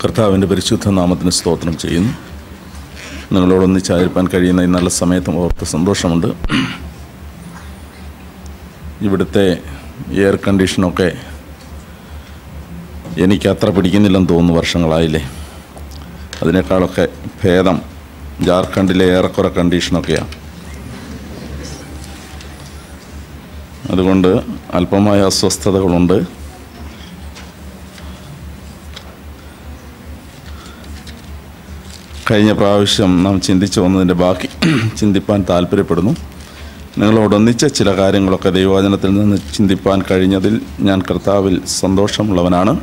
കർത്താവിൻ്റെ പരിശുദ്ധ നാമത്തിന് സ്തോത്രം ചെയ്യുന്നു നിങ്ങളോടൊന്നിച്ചായിരിക്കാൻ കഴിയുന്ന ഈ നല്ല സമയത്തും ഓർത്ത് സന്തോഷമുണ്ട് ഇവിടുത്തെ എയർ കണ്ടീഷനൊക്കെ എനിക്ക് അത്ര പിടിക്കുന്നില്ലെന്ന് തോന്നുന്നു വർഷങ്ങളായില്ലേ അതിനേക്കാളൊക്കെ ഭേദം ജാർഖണ്ഡിലെ ഏറെക്കുറെ കണ്ടീഷനൊക്കെയാണ് അതുകൊണ്ട് അല്പമായ അസ്വസ്ഥതകളുണ്ട് കഴിഞ്ഞ പ്രാവശ്യം നാം ചിന്തിച്ചു വന്നതിൻ്റെ ബാക്കി ചിന്തിപ്പാൻ താല്പര്യപ്പെടുന്നു നിങ്ങളോടൊന്നിച്ച ചില കാര്യങ്ങളൊക്കെ ദൈവവചനത്തിൽ നിന്ന് ചിന്തിപ്പാൻ കഴിഞ്ഞതിൽ ഞാൻ കർത്താവിൽ സന്തോഷമുള്ളവനാണ്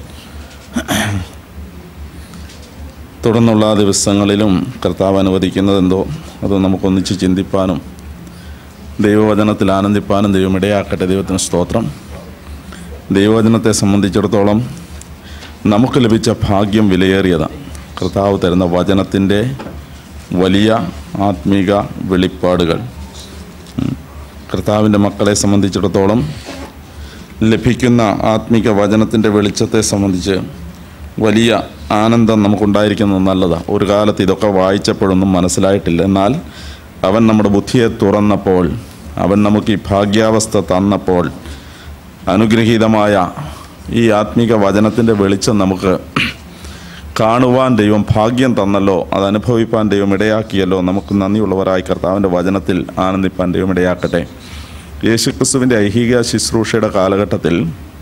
തുടർന്നുള്ള ദിവസങ്ങളിലും കർത്താവ് അനുവദിക്കുന്നതെന്തോ അത് നമുക്കൊന്നിച്ച് ചിന്തിപ്പാനും ദൈവവചനത്തിൽ ആനന്ദിപ്പാനും ദൈവം ഇടയാക്കട്ടെ ദൈവത്തിന് സ്തോത്രം ദൈവവചനത്തെ സംബന്ധിച്ചിടത്തോളം നമുക്ക് ലഭിച്ച ഭാഗ്യം വിലയേറിയതാണ് കർത്താവ് തരുന്ന വചനത്തിൻ്റെ വലിയ ആത്മീക വെളിപ്പാടുകൾ ഉം. കർത്താവിൻ്റെ മക്കളെ സംബന്ധിച്ചിടത്തോളം ലഭിക്കുന്ന ആത്മീക വചനത്തിൻ്റെ വെളിച്ചത്തെ സംബന്ധിച്ച് വലിയ ആനന്ദം നമുക്കുണ്ടായിരിക്കുന്നത് നല്ലതാണ് ഒരു കാലത്ത് ഇതൊക്കെ വായിച്ചപ്പോഴൊന്നും മനസ്സിലായിട്ടില്ല എന്നാൽ അവൻ നമ്മുടെ ബുദ്ധിയെ തുറന്നപ്പോൾ അവൻ നമുക്ക് ഈ ഭാഗ്യാവസ്ഥ തന്നപ്പോൾ അനുഗ്രഹീതമായ ഈ ആത്മീക വചനത്തിൻ്റെ വെളിച്ചം നമുക്ക് കാണുവാൻ ദൈവം ഭാഗ്യം തന്നല്ലോ അത് അനുഭവിപ്പാൻ ദൈവം ഇടയാക്കിയല്ലോ നമുക്ക് നന്ദിയുള്ളവരായി കർത്താവിൻ്റെ വചനത്തിൽ ആനന്ദിപ്പാൻ ദൈവം ഇടയാക്കട്ടെ യേശുക്രിസ്തുവിൻ്റെ ഐഹിക ശുശ്രൂഷയുടെ കാലഘട്ടത്തിൽ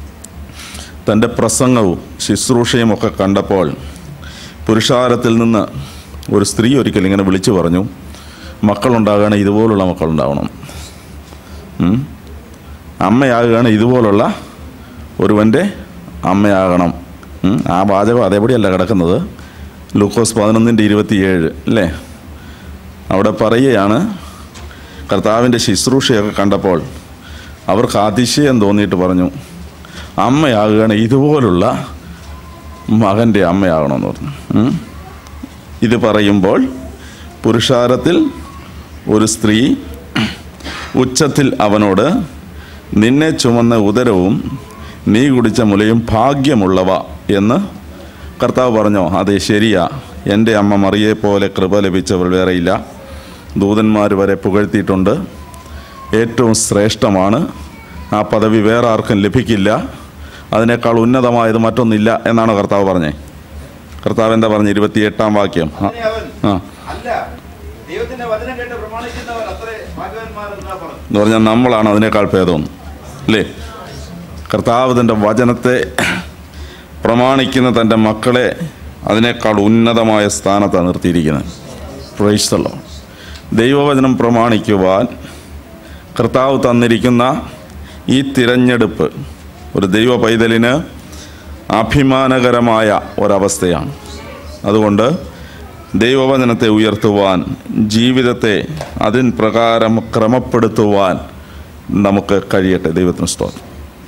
തൻ്റെ പ്രസംഗവും ശുശ്രൂഷയും ഒക്കെ കണ്ടപ്പോൾ പുരുഷാരത്തിൽ നിന്ന് ഒരു സ്ത്രീ ഒരിക്കൽ ഇങ്ങനെ വിളിച്ചു പറഞ്ഞു മക്കളുണ്ടാകുകയാണ് ഇതുപോലുള്ള മക്കളുണ്ടാവണം ഉം. അമ്മയാകുകയാണ് ഇതുപോലുള്ള ഒരുവൻ്റെ അമ്മയാകണം ഉം. ആ വാചകം അതേപടിയല്ല കിടക്കുന്നത് ലൂക്കോസ് പതിനൊന്നിൻ്റെ ഇരുപത്തിയേഴ് അല്ലേ അവിടെ പറയുകയാണ് കർത്താവിൻ്റെ ശുശ്രൂഷയൊക്കെ കണ്ടപ്പോൾ അവർക്ക് അതിശയം തോന്നിയിട്ട് പറഞ്ഞു അമ്മയാകുകയാണ് ഇതുപോലുള്ള മകൻ്റെ അമ്മയാകണമെന്ന് പറഞ്ഞു ഉം. ഇത് പറയുമ്പോൾ പുരുഷാരത്തിൽ ഒരു സ്ത്രീ ഉച്ചത്തിൽ അവനോട് നിന്നെ ചുമന്ന ഉദരവും നീ കുടിച്ച മുലയും ഭാഗ്യമുള്ളവ എന്ന് കർത്താവ് പറഞ്ഞോ അതെ ശരിയാ എൻ്റെ അമ്മ മറിയെ പോലെ കൃപ ലഭിച്ചവർ വേറെയില്ല ദൂതന്മാർ വരെ പുകഴ്ത്തിയിട്ടുണ്ട് ഏറ്റവും ശ്രേഷ്ഠമാണ് ആ പദവി വേറെ ആർക്കും ലഭിക്കില്ല അതിനേക്കാൾ ഉന്നതമായത് മറ്റൊന്നില്ല എന്നാണ് കർത്താവ് പറഞ്ഞേ കർത്താവ് എന്താ പറഞ്ഞ ഇരുപത്തിയെട്ടാം വാക്യം ആ, അതിനെ അവൻ ആ അല്ല ദൈവത്തിന്റെ വചനം കേട്ട് പ്രമാണിക്കുന്നവർ അത്രേ ഭാഗ്യവാന്മാരെന്നാ പറഞ്ഞു എന്ന് പറഞ്ഞാൽ നമ്മളാണ് അതിനേക്കാൾ ഭേദം അല്ലേ കർത്താവ് തൻ്റെ വചനത്തെ പ്രമാണിക്കുന്ന തൻ്റെ മക്കളെ അതിനേക്കാൾ ഉന്നതമായ സ്ഥാനത്താണ് നിർത്തിയിരിക്കുന്നത് പ്രൈസ്തല്ലോ ദൈവവചനം പ്രമാണിക്കുവാൻ കർത്താവ് തന്നിരിക്കുന്ന ഈ തിരഞ്ഞെടുപ്പ് ഒരു ദൈവ പൈതലിന് അഭിമാനകരമായ ഒരവസ്ഥയാണ് അതുകൊണ്ട് ദൈവവചനത്തെ ഉയർത്തുവാൻ ജീവിതത്തെ അതിൻ പ്രകാരം ക്രമപ്പെടുത്തുവാൻ നമുക്ക് കഴിയട്ടെ ദൈവത്തിന് സ്തോത്രം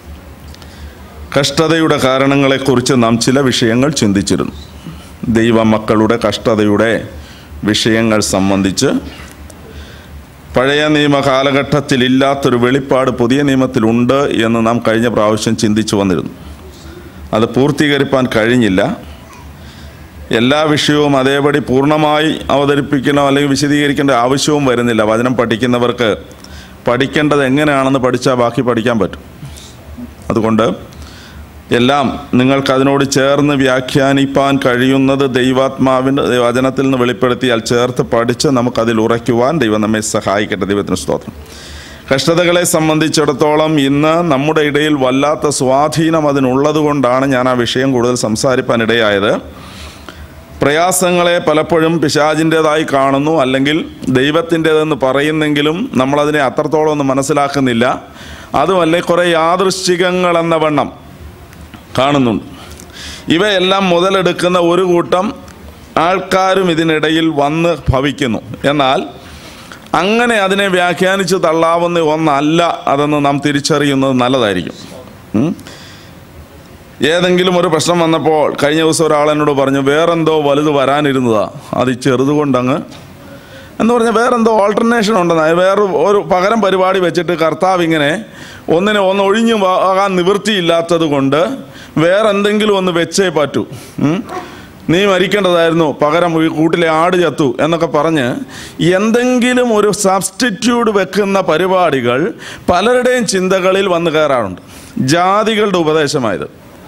കഷ്ടതയുടെ കാരണങ്ങളെക്കുറിച്ച് നാം ചില വിഷയങ്ങൾ ചിന്തിച്ചിരുന്നു ദൈവമക്കളുടെ കഷ്ടതയുടെ വിഷയങ്ങൾ സംബന്ധിച്ച് പഴയ നിയമ കാലഘട്ടത്തിൽ ഇല്ലാത്തൊരു വെളിപ്പാട് പുതിയ നിയമത്തിലുണ്ട് എന്ന് നാം കഴിഞ്ഞ പ്രാവശ്യം ചിന്തിച്ചു വന്നിരുന്നു അത് പൂർത്തീകരിപ്പാൻ കഴിഞ്ഞില്ല എല്ലാ വിഷയവും അതേപടി പൂർണ്ണമായി അവതരിപ്പിക്കണോ അല്ലെങ്കിൽ വിശദീകരിക്കേണ്ട ആവശ്യവും വരുന്നില്ല വചനം പഠിക്കുന്നവർക്ക് പഠിക്കേണ്ടത് എങ്ങനെയാണെന്ന് പഠിച്ചാൽ ബാക്കി പഠിക്കാൻ പറ്റും അതുകൊണ്ട് എല്ലാം നിങ്ങൾക്ക് അതിനോട് ചേർന്ന് വ്യാഖ്യാനിപ്പാൻ കഴിയുന്നത് ദൈവാത്മാവിൻ്റെ വചനത്തിൽ നിന്ന് വെളിപ്പെടുത്തിയാൽ ചേർത്ത് പഠിച്ച് നമുക്കതിൽ ഉറയ്ക്കുവാൻ ദൈവം നമ്മെ സഹായിക്കട്ടെ ദൈവത്തിന് സ്തോത്രം കഷ്ടതകളെ സംബന്ധിച്ചിടത്തോളം ഇന്ന് നമ്മുടെ ഇടയിൽ വല്ലാത്ത സ്വാധീനം അതിനുള്ളത് കൊണ്ടാണ് ഞാൻ ആ വിഷയം കൂടുതൽ സംസാരിപ്പാൻ ഇടയായത് പ്രയാസങ്ങളെ പലപ്പോഴും പിശാചിൻ്റെതായി കാണുന്നു അല്ലെങ്കിൽ ദൈവത്തിൻ്റെതെന്ന് പറയുന്നെങ്കിലും നമ്മളതിനെ അത്രത്തോളം ഒന്നും മനസ്സിലാക്കുന്നില്ല അതുമല്ലേ കുറേ യാദൃശ്ചികങ്ങൾ എന്ന വണ്ണം കാണുന്നുണ്ട് ഇവയെല്ലാം മുതലെടുക്കുന്ന ഒരു കൂട്ടം ആൾക്കാരും ഇതിനിടയിൽ വന്ന് ഭവിക്കുന്നു എന്നാൽ അങ്ങനെ അതിനെ വ്യാഖ്യാനിച്ച് തള്ളാവുന്ന ഒന്നല്ല അതെന്ന് നാം തിരിച്ചറിയുന്നത് നല്ലതായിരിക്കും ഉം. ഏതെങ്കിലും ഒരു പ്രശ്നം വന്നപ്പോൾ കഴിഞ്ഞ ദിവസം ഒരാൾ എന്നോട് പറഞ്ഞു വേറെന്തോ വലുത് വരാനിരുന്നതാ അത് ഈ ചെറുതുകൊണ്ടങ്ങ് എന്ന് പറഞ്ഞാൽ വേറെന്തോ ഓൾട്ടർനേഷൻ ഉണ്ടെന്ന് വേറെ ഒരു പകരം പരിപാടി വെച്ചിട്ട് കർത്താവ് ഇങ്ങനെ ഒന്നിനെ ഒന്ന് ഒഴിഞ്ഞു പോകാൻ നിവൃത്തിയില്ലാത്തത് കൊണ്ട് വേറെ എന്തെങ്കിലും ഒന്ന് വെച്ചേ പറ്റൂ ഉം. നീ മരിക്കേണ്ടതായിരുന്നു പകരം ഈ കൂട്ടിലെ ആട് ചത്തു എന്നൊക്കെ പറഞ്ഞ് എന്തെങ്കിലും ഒരു സബ്സ്റ്റിറ്റ്യൂട്ട് വെക്കുന്ന പരിപാടികൾ പലരുടെയും ചിന്തകളിൽ വന്നു കയറാറുണ്ട് ജാതികളുടെ ഉപദേശമായത്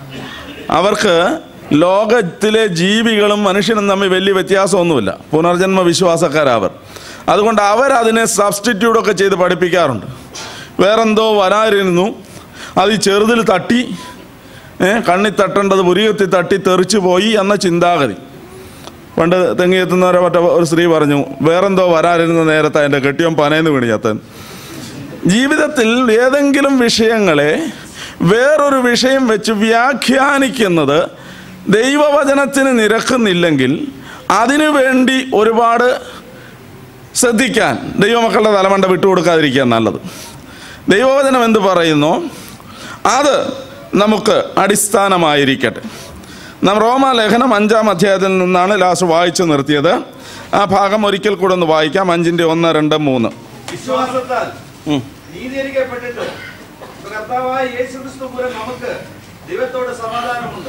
അവർക്ക് ലോകത്തിലെ ജീവികളും മനുഷ്യനും തമ്മിൽ വലിയ വ്യത്യാസമൊന്നുമില്ല പുനർജന്മ വിശ്വാസക്കാരവർ അതുകൊണ്ട് അവരതിനെ സബ്സ്റ്റിറ്റ്യൂട്ട് ഒക്കെ ചെയ്ത് പഠിപ്പിക്കാറുണ്ട് വേറെന്തോ വരാതിരുന്നു അത് ഈ ചെറുതിൽ തട്ടി ഏ, കണ്ണി തട്ടേണ്ടത് പുരികത്തി തട്ടി തെറിച്ചു പോയി എന്ന ചിന്താഗതി പണ്ട് തെങ്ങി എത്തുന്നവരെ മറ്റേ ഒരു സ്ത്രീ പറഞ്ഞു വേറെന്തോ വരാതിരുന്ന നേരത്തെ എൻ്റെ കെട്ടിയോൻ പനയെന്ന് വീണ് ചത്തൻ ജീവിതത്തിൽ ഏതെങ്കിലും വിഷയങ്ങളെ വേറൊരു വിഷയം വെച്ച് വ്യാഖ്യാനിക്കുന്നത് ദൈവവചനത്തിന് നിരക്കുന്നില്ലെങ്കിൽ അതിനു വേണ്ടി ഒരുപാട് ശ്രദ്ധിക്കാൻ ദൈവമക്കളുടെ തലമണ്ട വിട്ടുകൊടുക്കാതിരിക്കാൻ നല്ലത് ദൈവവചനം എന്ത് പറയുന്നു അത് നമുക്ക് അടിസ്ഥാനമായിരിക്കട്ടെ നാം റോമാലേഖനം അഞ്ചാം അധ്യായത്തിൽ നിന്നാണ് ലാസ്റ്റ് വായിച്ചു നിർത്തിയത് ആ ഭാഗം ഒരിക്കൽ കൂടെ ഒന്ന് വായിക്കാം അഞ്ചിൻ്റെ ഒന്ന് രണ്ട് മൂന്ന് വിശ്വാസത്താൽ ഉം. നീതീകരിക്കപ്പെട്ടിട്ട് കർത്താവായ യേശുക്രിസ്തു മൂലം നമുക്ക് ദൈവത്തോട് സമാധാനമുണ്ട്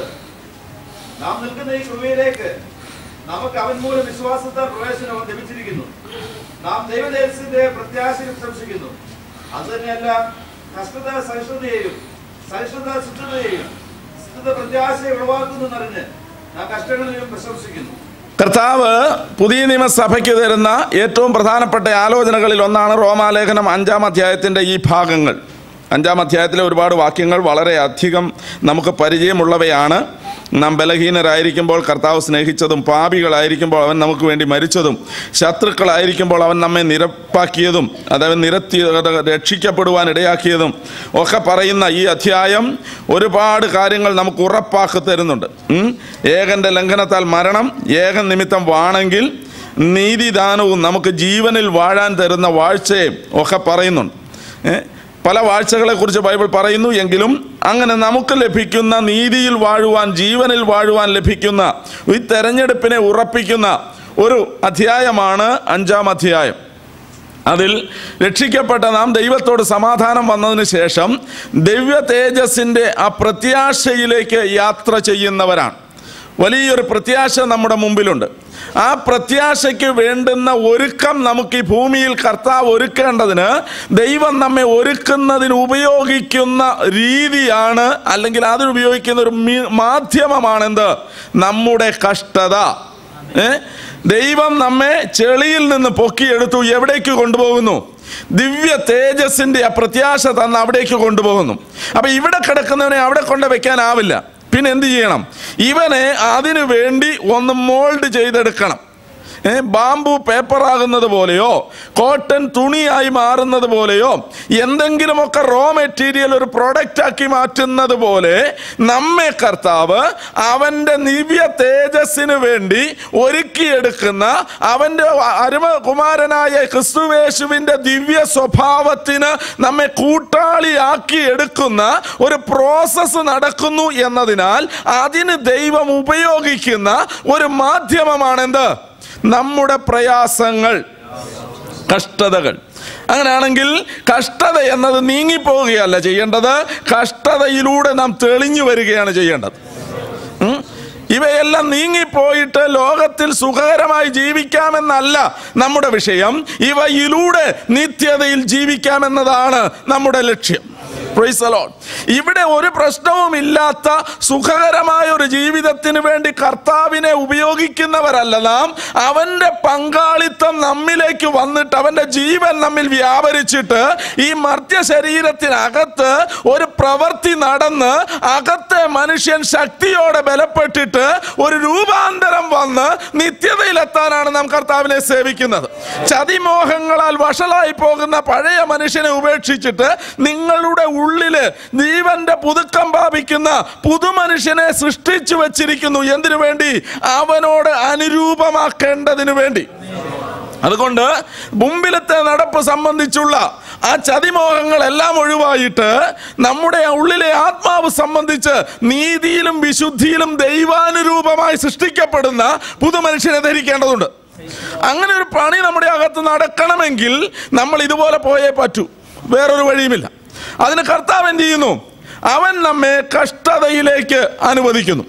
നാം നിൽക്കുന്ന ഈ കൃപയിലേക്ക് നമുക്ക് അവൻ മൂലം വിശ്വാസത്താൽ പ്രവേശനം ലഭിച്ചിരിക്കുന്നു നാം ദൈവദേശത്തിന്റെ പ്രത്യാശയിൽ പ്രശംസിക്കുന്നു അത് തന്നെയല്ല കഷ്ടത സഹിഷ്ണുതയെയും സഹിഷ്ണുത ശുദ്ധതയെയും ശുദ്ധത പ്രത്യാശയെ ഉളവാക്കുന്നറിഞ്ഞ് നാം കഷ്ടങ്ങളിലും പ്രശംസിക്കുന്നു കർത്താവ് പുതിയ നിയമസഭയ്ക്ക് തരുന്ന ഏറ്റവും പ്രധാനപ്പെട്ട ആലോചനകളിൽ ഒന്നാണ് റോമാലേഖനം അഞ്ചാം അധ്യായത്തിൻ്റെ ഈ ഭാഗങ്ങൾ അഞ്ചാം അധ്യായത്തിലെ ഒരുപാട് വാക്യങ്ങൾ വളരെ അധികം നമുക്ക് പരിചയമുള്ളവയാണ് നാം ബലഹീനരായിരിക്കുമ്പോൾ കർത്താവ് സ്നേഹിച്ചതും പാപികളായിരിക്കുമ്പോൾ അവൻ നമുക്ക് വേണ്ടി മരിച്ചതും ശത്രുക്കളായിരിക്കുമ്പോൾ അവൻ നമ്മെ നിരപ്പാക്കിയതും അതായത് നിരത്തി രക്ഷിക്കപ്പെടുവാൻ ഇടയാക്കിയതും ഒക്കെ പറയുന്ന ഈ അധ്യായം ഒരുപാട് കാര്യങ്ങൾ നമുക്ക് ഉറപ്പാക്കി തരുന്നുണ്ട് ഉം. ഏകന്റെ ലംഘനത്താൽ മരണം ഏകൻ നിമിത്തം വാണെങ്കിൽ നീതിദാനവും നമുക്ക് ജീവനിൽ വാഴാൻ തരുന്ന വാഴ്ചയും ഒക്കെ പറയുന്നുണ്ട് ഏ? പല വാഴ്ചകളെക്കുറിച്ച് ബൈബിൾ പറയുന്നു എങ്കിലും അങ്ങനെ നമുക്ക് ലഭിക്കുന്ന നീതിയിൽ വാഴുവാൻ ജീവനിൽ വാഴുവാൻ ലഭിക്കുന്ന ഈ തെരഞ്ഞെടുപ്പിനെ ഉറപ്പിക്കുന്ന ഒരു അധ്യായമാണ് അഞ്ചാം അധ്യായം അതിൽ രക്ഷിക്കപ്പെട്ട നാം ദൈവത്തോട് സമാധാനം വന്നതിന് ശേഷം ദിവ്യ തേജസ്സിൻ്റെ ആ പ്രത്യാശയിലേക്ക് യാത്ര ചെയ്യുന്നവരാണ് വലിയൊരു പ്രത്യാശ നമ്മുടെ മുമ്പിലുണ്ട് ആ പ്രത്യാശയ്ക്ക് വേണ്ടുന്ന ഒരുക്കം നമുക്ക് ഈ ഭൂമിയിൽ കർത്താവ് ഒരുക്കേണ്ടതിന് ദൈവം നമ്മെ ഒരുക്കുന്നതിന് ഉപയോഗിക്കുന്ന രീതിയാണ് അല്ലെങ്കിൽ അതിനുപയോഗിക്കുന്ന ഒരു മീ- മാധ്യമമാണെന്ത് നമ്മുടെ കഷ്ടത ഏ? ദൈവം നമ്മെ ചെളിയിൽ നിന്ന് പൊക്കിയെടുത്തു എവിടേക്ക് കൊണ്ടുപോകുന്നു ദിവ്യ തേജസ്സിന്റെ ആ പ്രത്യാശ തന്ന് അവിടേക്ക് കൊണ്ടുപോകുന്നു അപ്പൊ ഇവിടെ കിടക്കുന്നവനെ അവിടെ കൊണ്ട് വെക്കാനാവില്ല പിന്നെ എന്ത് ചെയ്യണം ഇവനെ അതിനു വേണ്ടി ഒന്ന് മോൾഡ് ചെയ്തെടുക്കണം ഏ, ബാംബു പേപ്പറാകുന്നത് പോലെയോ കോട്ടൺ തുണിയായി മാറുന്നത് പോലെയോ എന്തെങ്കിലുമൊക്കെ റോ മെറ്റീരിയൽ ഒരു പ്രൊഡക്റ്റ് ആക്കി മാറ്റുന്നത് പോലെ നമ്മെ കർത്താവ് അവൻ്റെ ദിവ്യ തേജസ്സിന് വേണ്ടി ഒരുക്കിയെടുക്കുന്ന അവൻ്റെ അരുമകുമാരനായ ക്രിസ്തുവേശുവിൻ്റെ ദിവ്യ സ്വഭാവത്തിന് നമ്മെ കൂട്ടാളിയാക്കി എടുക്കുന്ന ഒരു പ്രോസസ്സ് നടക്കുന്നു എന്നതിനാൽ അതിന് ദൈവം ഉപയോഗിക്കുന്ന ഒരു മാധ്യമമാണെന്ത് നമ്മുടെ പ്രയാസങ്ങൾ കഷ്ടതകൾ അങ്ങനെയാണെങ്കിൽ കഷ്ടത എന്നത് നീങ്ങിപ്പോവുകയല്ല ചെയ്യേണ്ടത് കഷ്ടതയിലൂടെ നാം തെളിഞ്ഞു വരികയാണ് ചെയ്യേണ്ടത് ഉം? ഇവയെല്ലാം നീങ്ങിപ്പോയിട്ട് ലോകത്തിൽ സുഖകരമായി ജീവിക്കാമെന്നല്ല നമ്മുടെ വിഷയം ഇവയിലൂടെ നിത്യതയിൽ ജീവിക്കാമെന്നതാണ് നമ്മുടെ ലക്ഷ്യം Praise the Lord. ഇവിടെ ഒരു പ്രശ്നവും ഇല്ലാത്ത സുഖകരമായ ഒരു ജീവിതത്തിന് വേണ്ടി കർത്താവിനെ ഉപയോഗിക്കുന്നവരല്ല നാം അവന്റെ പങ്കാളിത്തം നമ്മിലേക്ക് വന്നിട്ട് അവന്റെ ജീവൻ നമ്മിൽ വ്യാപരിച്ചിട്ട് ഈ മർത്യ ശരീരത്തിനകത്ത് ഒരു പ്രവൃത്തി നടന്ന് അകത്തെ മനുഷ്യൻ ശക്തിയോടെ ബലപ്പെട്ടിട്ട് ഒരു രൂപാന്തരം വന്ന് നിത്യതയിലെത്താനാണ് നാം കർത്താവിനെ സേവിക്കുന്നത് ചതിമോഹങ്ങളാൽ വഷളായി പോകുന്ന പഴയ മനുഷ്യനെ ഉപേക്ഷിച്ചിട്ട് നിങ്ങളുടെ ഉള്ളില് ജീവന്റെ പുതുക്കം പ്രാപിക്കുന്ന പുതുമനുഷ്യനെ സൃഷ്ടിച്ചു വെച്ചിരിക്കുന്നു എന്തിനു വേണ്ടി അവനോട് അനുരൂപമാക്കേണ്ടതിനു വേണ്ടി അതുകൊണ്ട് മുമ്പിലത്തെ നടപ്പ് സംബന്ധിച്ചുള്ള ആ ചതിമോഹങ്ങളെല്ലാം ഒഴിവായിട്ട് നമ്മുടെ ഉള്ളിലെ ആത്മാവ് സംബന്ധിച്ച് നീതിയിലും വിശുദ്ധിയിലും ദൈവാനുരൂപമായി സൃഷ്ടിക്കപ്പെടുന്ന പുതുമനുഷ്യനെ ധരിക്കേണ്ടതുണ്ട് അങ്ങനെ ഒരു പണി നമ്മുടെ അകത്ത് നടക്കണമെങ്കിൽ നമ്മൾ ഇതുപോലെ പോയേ പറ്റൂ വേറൊരു വഴിയുമില്ല അതിന് കർത്താവ് എന്ത് ചെയ്യുന്നു അവൻ നമ്മെ കഷ്ടതയിലേക്ക് അനുവദിക്കുന്നു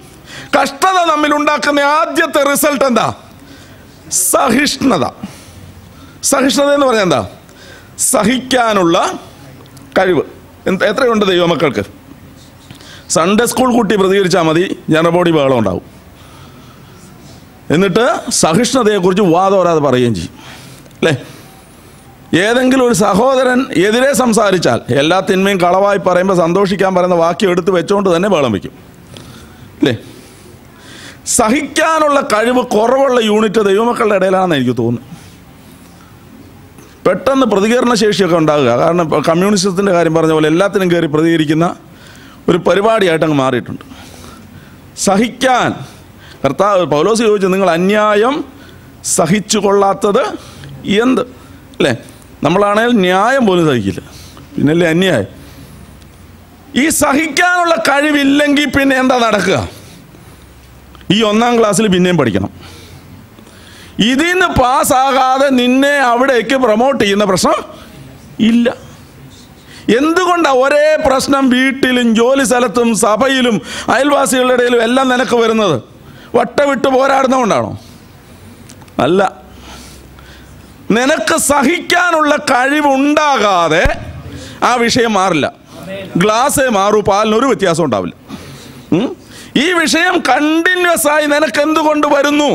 കഷ്ടത നമ്മിൽ ഉണ്ടാക്കുന്ന ആദ്യത്തെ റിസൾട്ട് എന്താ സഹിഷ്ണുത സഹിഷ്ണുത എന്ന് പറഞ്ഞാൽ എന്താ സഹിക്കാനുള്ള കഴിവ് എന്ത്- എത്രയുണ്ട് ദൈവമക്കൾക്ക് സൺഡേ സ്കൂൾ കുട്ടി പ്രതികരിച്ചാൽ മതി ജനറബോഡി ബഹളം ഉണ്ടാവും എന്നിട്ട് സഹിഷ്ണുതയെക്കുറിച്ച് വാദോരാതെ പറയുകയും ചെയ്യും അല്ലേ ഏതെങ്കിലും ഒരു സഹോദരൻ എതിരെ സംസാരിച്ചാൽ എല്ലാ തിന്മയും കളവായി പറയുമ്പോൾ സന്തോഷിക്കാൻ പറയുന്ന വാക്യം എടുത്ത് വെച്ചുകൊണ്ട് തന്നെ ബഹളം വയ്ക്കും അല്ലേ സഹിക്കാനുള്ള കഴിവ് കുറവുള്ള യൂണിറ്റ് ദൈവമക്കളുടെ ഇടയിലാണെന്ന് എനിക്ക് തോന്നുന്നു പെട്ടെന്ന് പ്രതികരണ ശേഷിയൊക്കെ ഉണ്ടാകുക കാരണം ഇപ്പോൾ കമ്മ്യൂണിസത്തിൻ്റെ കാര്യം പറഞ്ഞ പോലെ എല്ലാത്തിനും കയറി പ്രതികരിക്കുന്ന ഒരു പരിപാടിയായിട്ട് അങ്ങ് മാറിയിട്ടുണ്ട് സഹിക്കാൻ കർത്താവ് പൗലോസ് ചോദിച്ചു നിങ്ങൾ അന്യായം സഹിച്ചു കൊള്ളാത്തത് എന്ത് അല്ലേ നമ്മളാണെങ്കിൽ ന്യായം പോലും സഹിക്കില്ല പിന്നല്ലേ അന്യായം ഈ സഹിക്കാനുള്ള കഴിവില്ലെങ്കിൽ പിന്നെ എന്താ നടക്കുക ഈ ഒന്നാം ക്ലാസ്സിൽ പിന്നെയും പഠിക്കണം ഇതിന്ന് പാസ്സാകാതെ നിന്നെ അവിടേക്ക് പ്രൊമോട്ട് ചെയ്യുന്ന പ്രശ്നം ഇല്ല എന്തുകൊണ്ടാണ് ഒരേ പ്രശ്നം വീട്ടിലും ജോലി സ്ഥലത്തും സഭയിലും അയൽവാസികളുടെ ഇടയിലും എല്ലാം നിനക്ക് വരുന്നത് വട്ടവിട്ട് പോരാടുന്നതുകൊണ്ടാണോ അല്ല നിനക്ക് സഹിക്കാനുള്ള കഴിവുണ്ടാകാതെ ആ വിഷയം മാറില്ല ഗ്ലാസ്സേ മാറൂ പാലിന് ഒരു വ്യത്യാസം ഉണ്ടാവില്ല ഉം? ഈ വിഷയം കണ്ടിന്യൂസ് ആയി നിനക്ക് എന്തുകൊണ്ട് വരുന്നു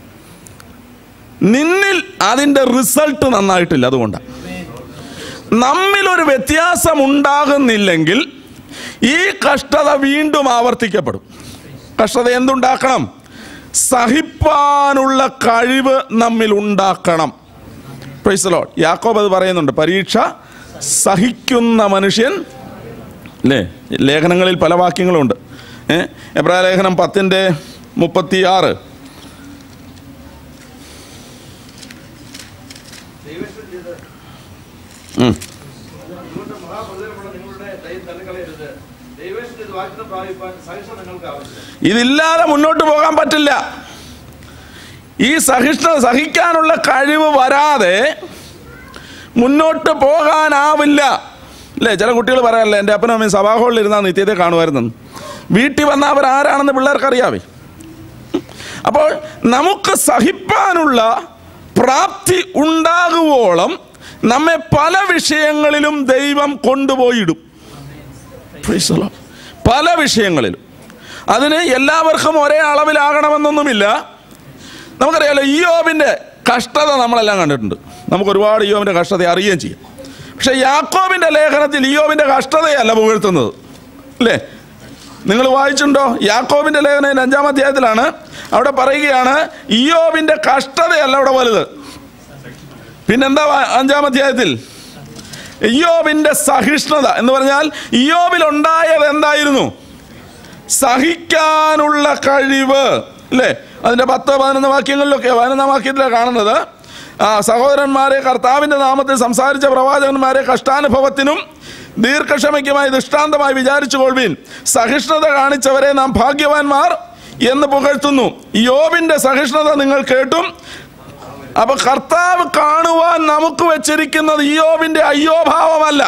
നിന്നിൽ അതിൻ്റെ റിസൾട്ട് നന്നായിട്ടില്ല അതുകൊണ്ടാണ് നമ്മിലൊരു വ്യത്യാസം ഉണ്ടാകുന്നില്ലെങ്കിൽ ഈ കഷ്ടത വീണ്ടും ആവർത്തിക്കപ്പെടും കഷ്ടത എന്തുണ്ടാക്കണം സഹിപ്പാനുള്ള കഴിവ് നമ്മിൽ ഉണ്ടാക്കണം പ്രൈസലോട്ട് യാക്കോബ് അത് പറയുന്നുണ്ട് പരീക്ഷ സഹിക്കുന്ന മനുഷ്യൻ അല്ലേ ലേഖനങ്ങളിൽ പല വാക്യങ്ങളുണ്ട് ഏ എബ്രാ ലേഖനം പത്തിൻ്റെ മുപ്പത്തി ആറ് ദൈവത്തിൽ ചെയ്ത് ഉം. അതുകൊണ്ട് മഹാപ്രചരമുള്ള നിങ്ങളുടെ ദൈവം തള്ളിക്കളയരുത് ദൈവത്തിൽ ചെയ്ത് വാഗ്ദത്തം പ്രാപിപ്പാൻ സഹിഷ്ണു നിങ്ങൾക്ക് ആവശ്യം ഇതില്ലാതെ മുന്നോട്ട് പോകാൻ പറ്റില്ല ഈ സഹിഷ്ണു സഹിക്കാനുള്ള കഴിവ് വരാതെ മുന്നോട്ട് പോകാനാവില്ല അല്ലേ ചില കുട്ടികൾ പറയാറില്ല എൻ്റെ അപ്പനും അമ്മയും സഭാഹോളിൽ ഇരുന്നാൽ നിത്യത്തെ കാണുമായിരുന്നു വീട്ടിൽ വന്ന അവരാരാണെന്ന് പിള്ളേർക്ക് അറിയാവേ അപ്പോൾ നമുക്ക് സഹിപ്പാനുള്ള പ്രാപ്തി ഉണ്ടാകുവോളം നമ്മെ പല വിഷയങ്ങളിലും ദൈവം കൊണ്ടുപോയിടും Praise the Lord. പല വിഷയങ്ങളിലും അതിന് എല്ലാവർക്കും ഒരേ അളവിലാകണമെന്നൊന്നുമില്ല നമുക്കറിയാലോ ഇയോബിൻ്റെ കഷ്ടത നമ്മളെല്ലാം കണ്ടിട്ടുണ്ട് നമുക്ക് ഒരുപാട് ഇയോബിൻ്റെ കഷ്ടത അറിയുകയും ചെയ്യും പക്ഷേ യാക്കോബിൻ്റെ ലേഖനത്തിൽ ഇയോബിൻ്റെ കഷ്ടതയല്ല പുകഴ്ത്തുന്നത് അല്ലേ നിങ്ങൾ വായിച്ചിട്ടുണ്ടോ യാക്കോബിൻ്റെ ലേഖനം അഞ്ചാം അധ്യായത്തിലാണ് അവിടെ പറയുകയാണ് ഇയോബിൻ്റെ കഷ്ടതയല്ല അവിടെ വലുത് പിന്നെന്താ വാ- അഞ്ചാം അധ്യായത്തിൽ ഇയോബിന്റെ സഹിഷ്ണുത എന്ന് പറഞ്ഞാൽ ഇയോബിൽ ഉണ്ടായത് എന്തായിരുന്നു സഹിക്കാനുള്ള കഴിവ് അല്ലേ അതിന്റെ പത്ത് പതിനൊന്ന് വാക്യങ്ങളിലൊക്കെ പതിനൊന്നാം വാക്യത്തിലാണ് കാണുന്നത് ആ സഹോദരന്മാരെ കർത്താവിന്റെ നാമത്തിൽ സംസാരിച്ച പ്രവാചകന്മാരെ കഷ്ടാനുഭവത്തിനും ദീർഘക്ഷമയ്ക്കുമായി ദൃഷ്ടാന്തമായി വിചാരിച്ചു കൊള്ളുവീൻ സഹിഷ്ണുത കാണിച്ചവരെ നാം ഭാഗ്യവാന്മാർ എന്ന് പുകഴ്ത്തുന്നു യോബിന്റെ സഹിഷ്ണുത നിങ്ങൾ കേട്ടും അപ്പൊ കർത്താവ് കാണുവാൻ നമുക്ക് വെച്ചിരിക്കുന്നത് ഇയോബിന്റെ അയ്യോഭാവമല്ല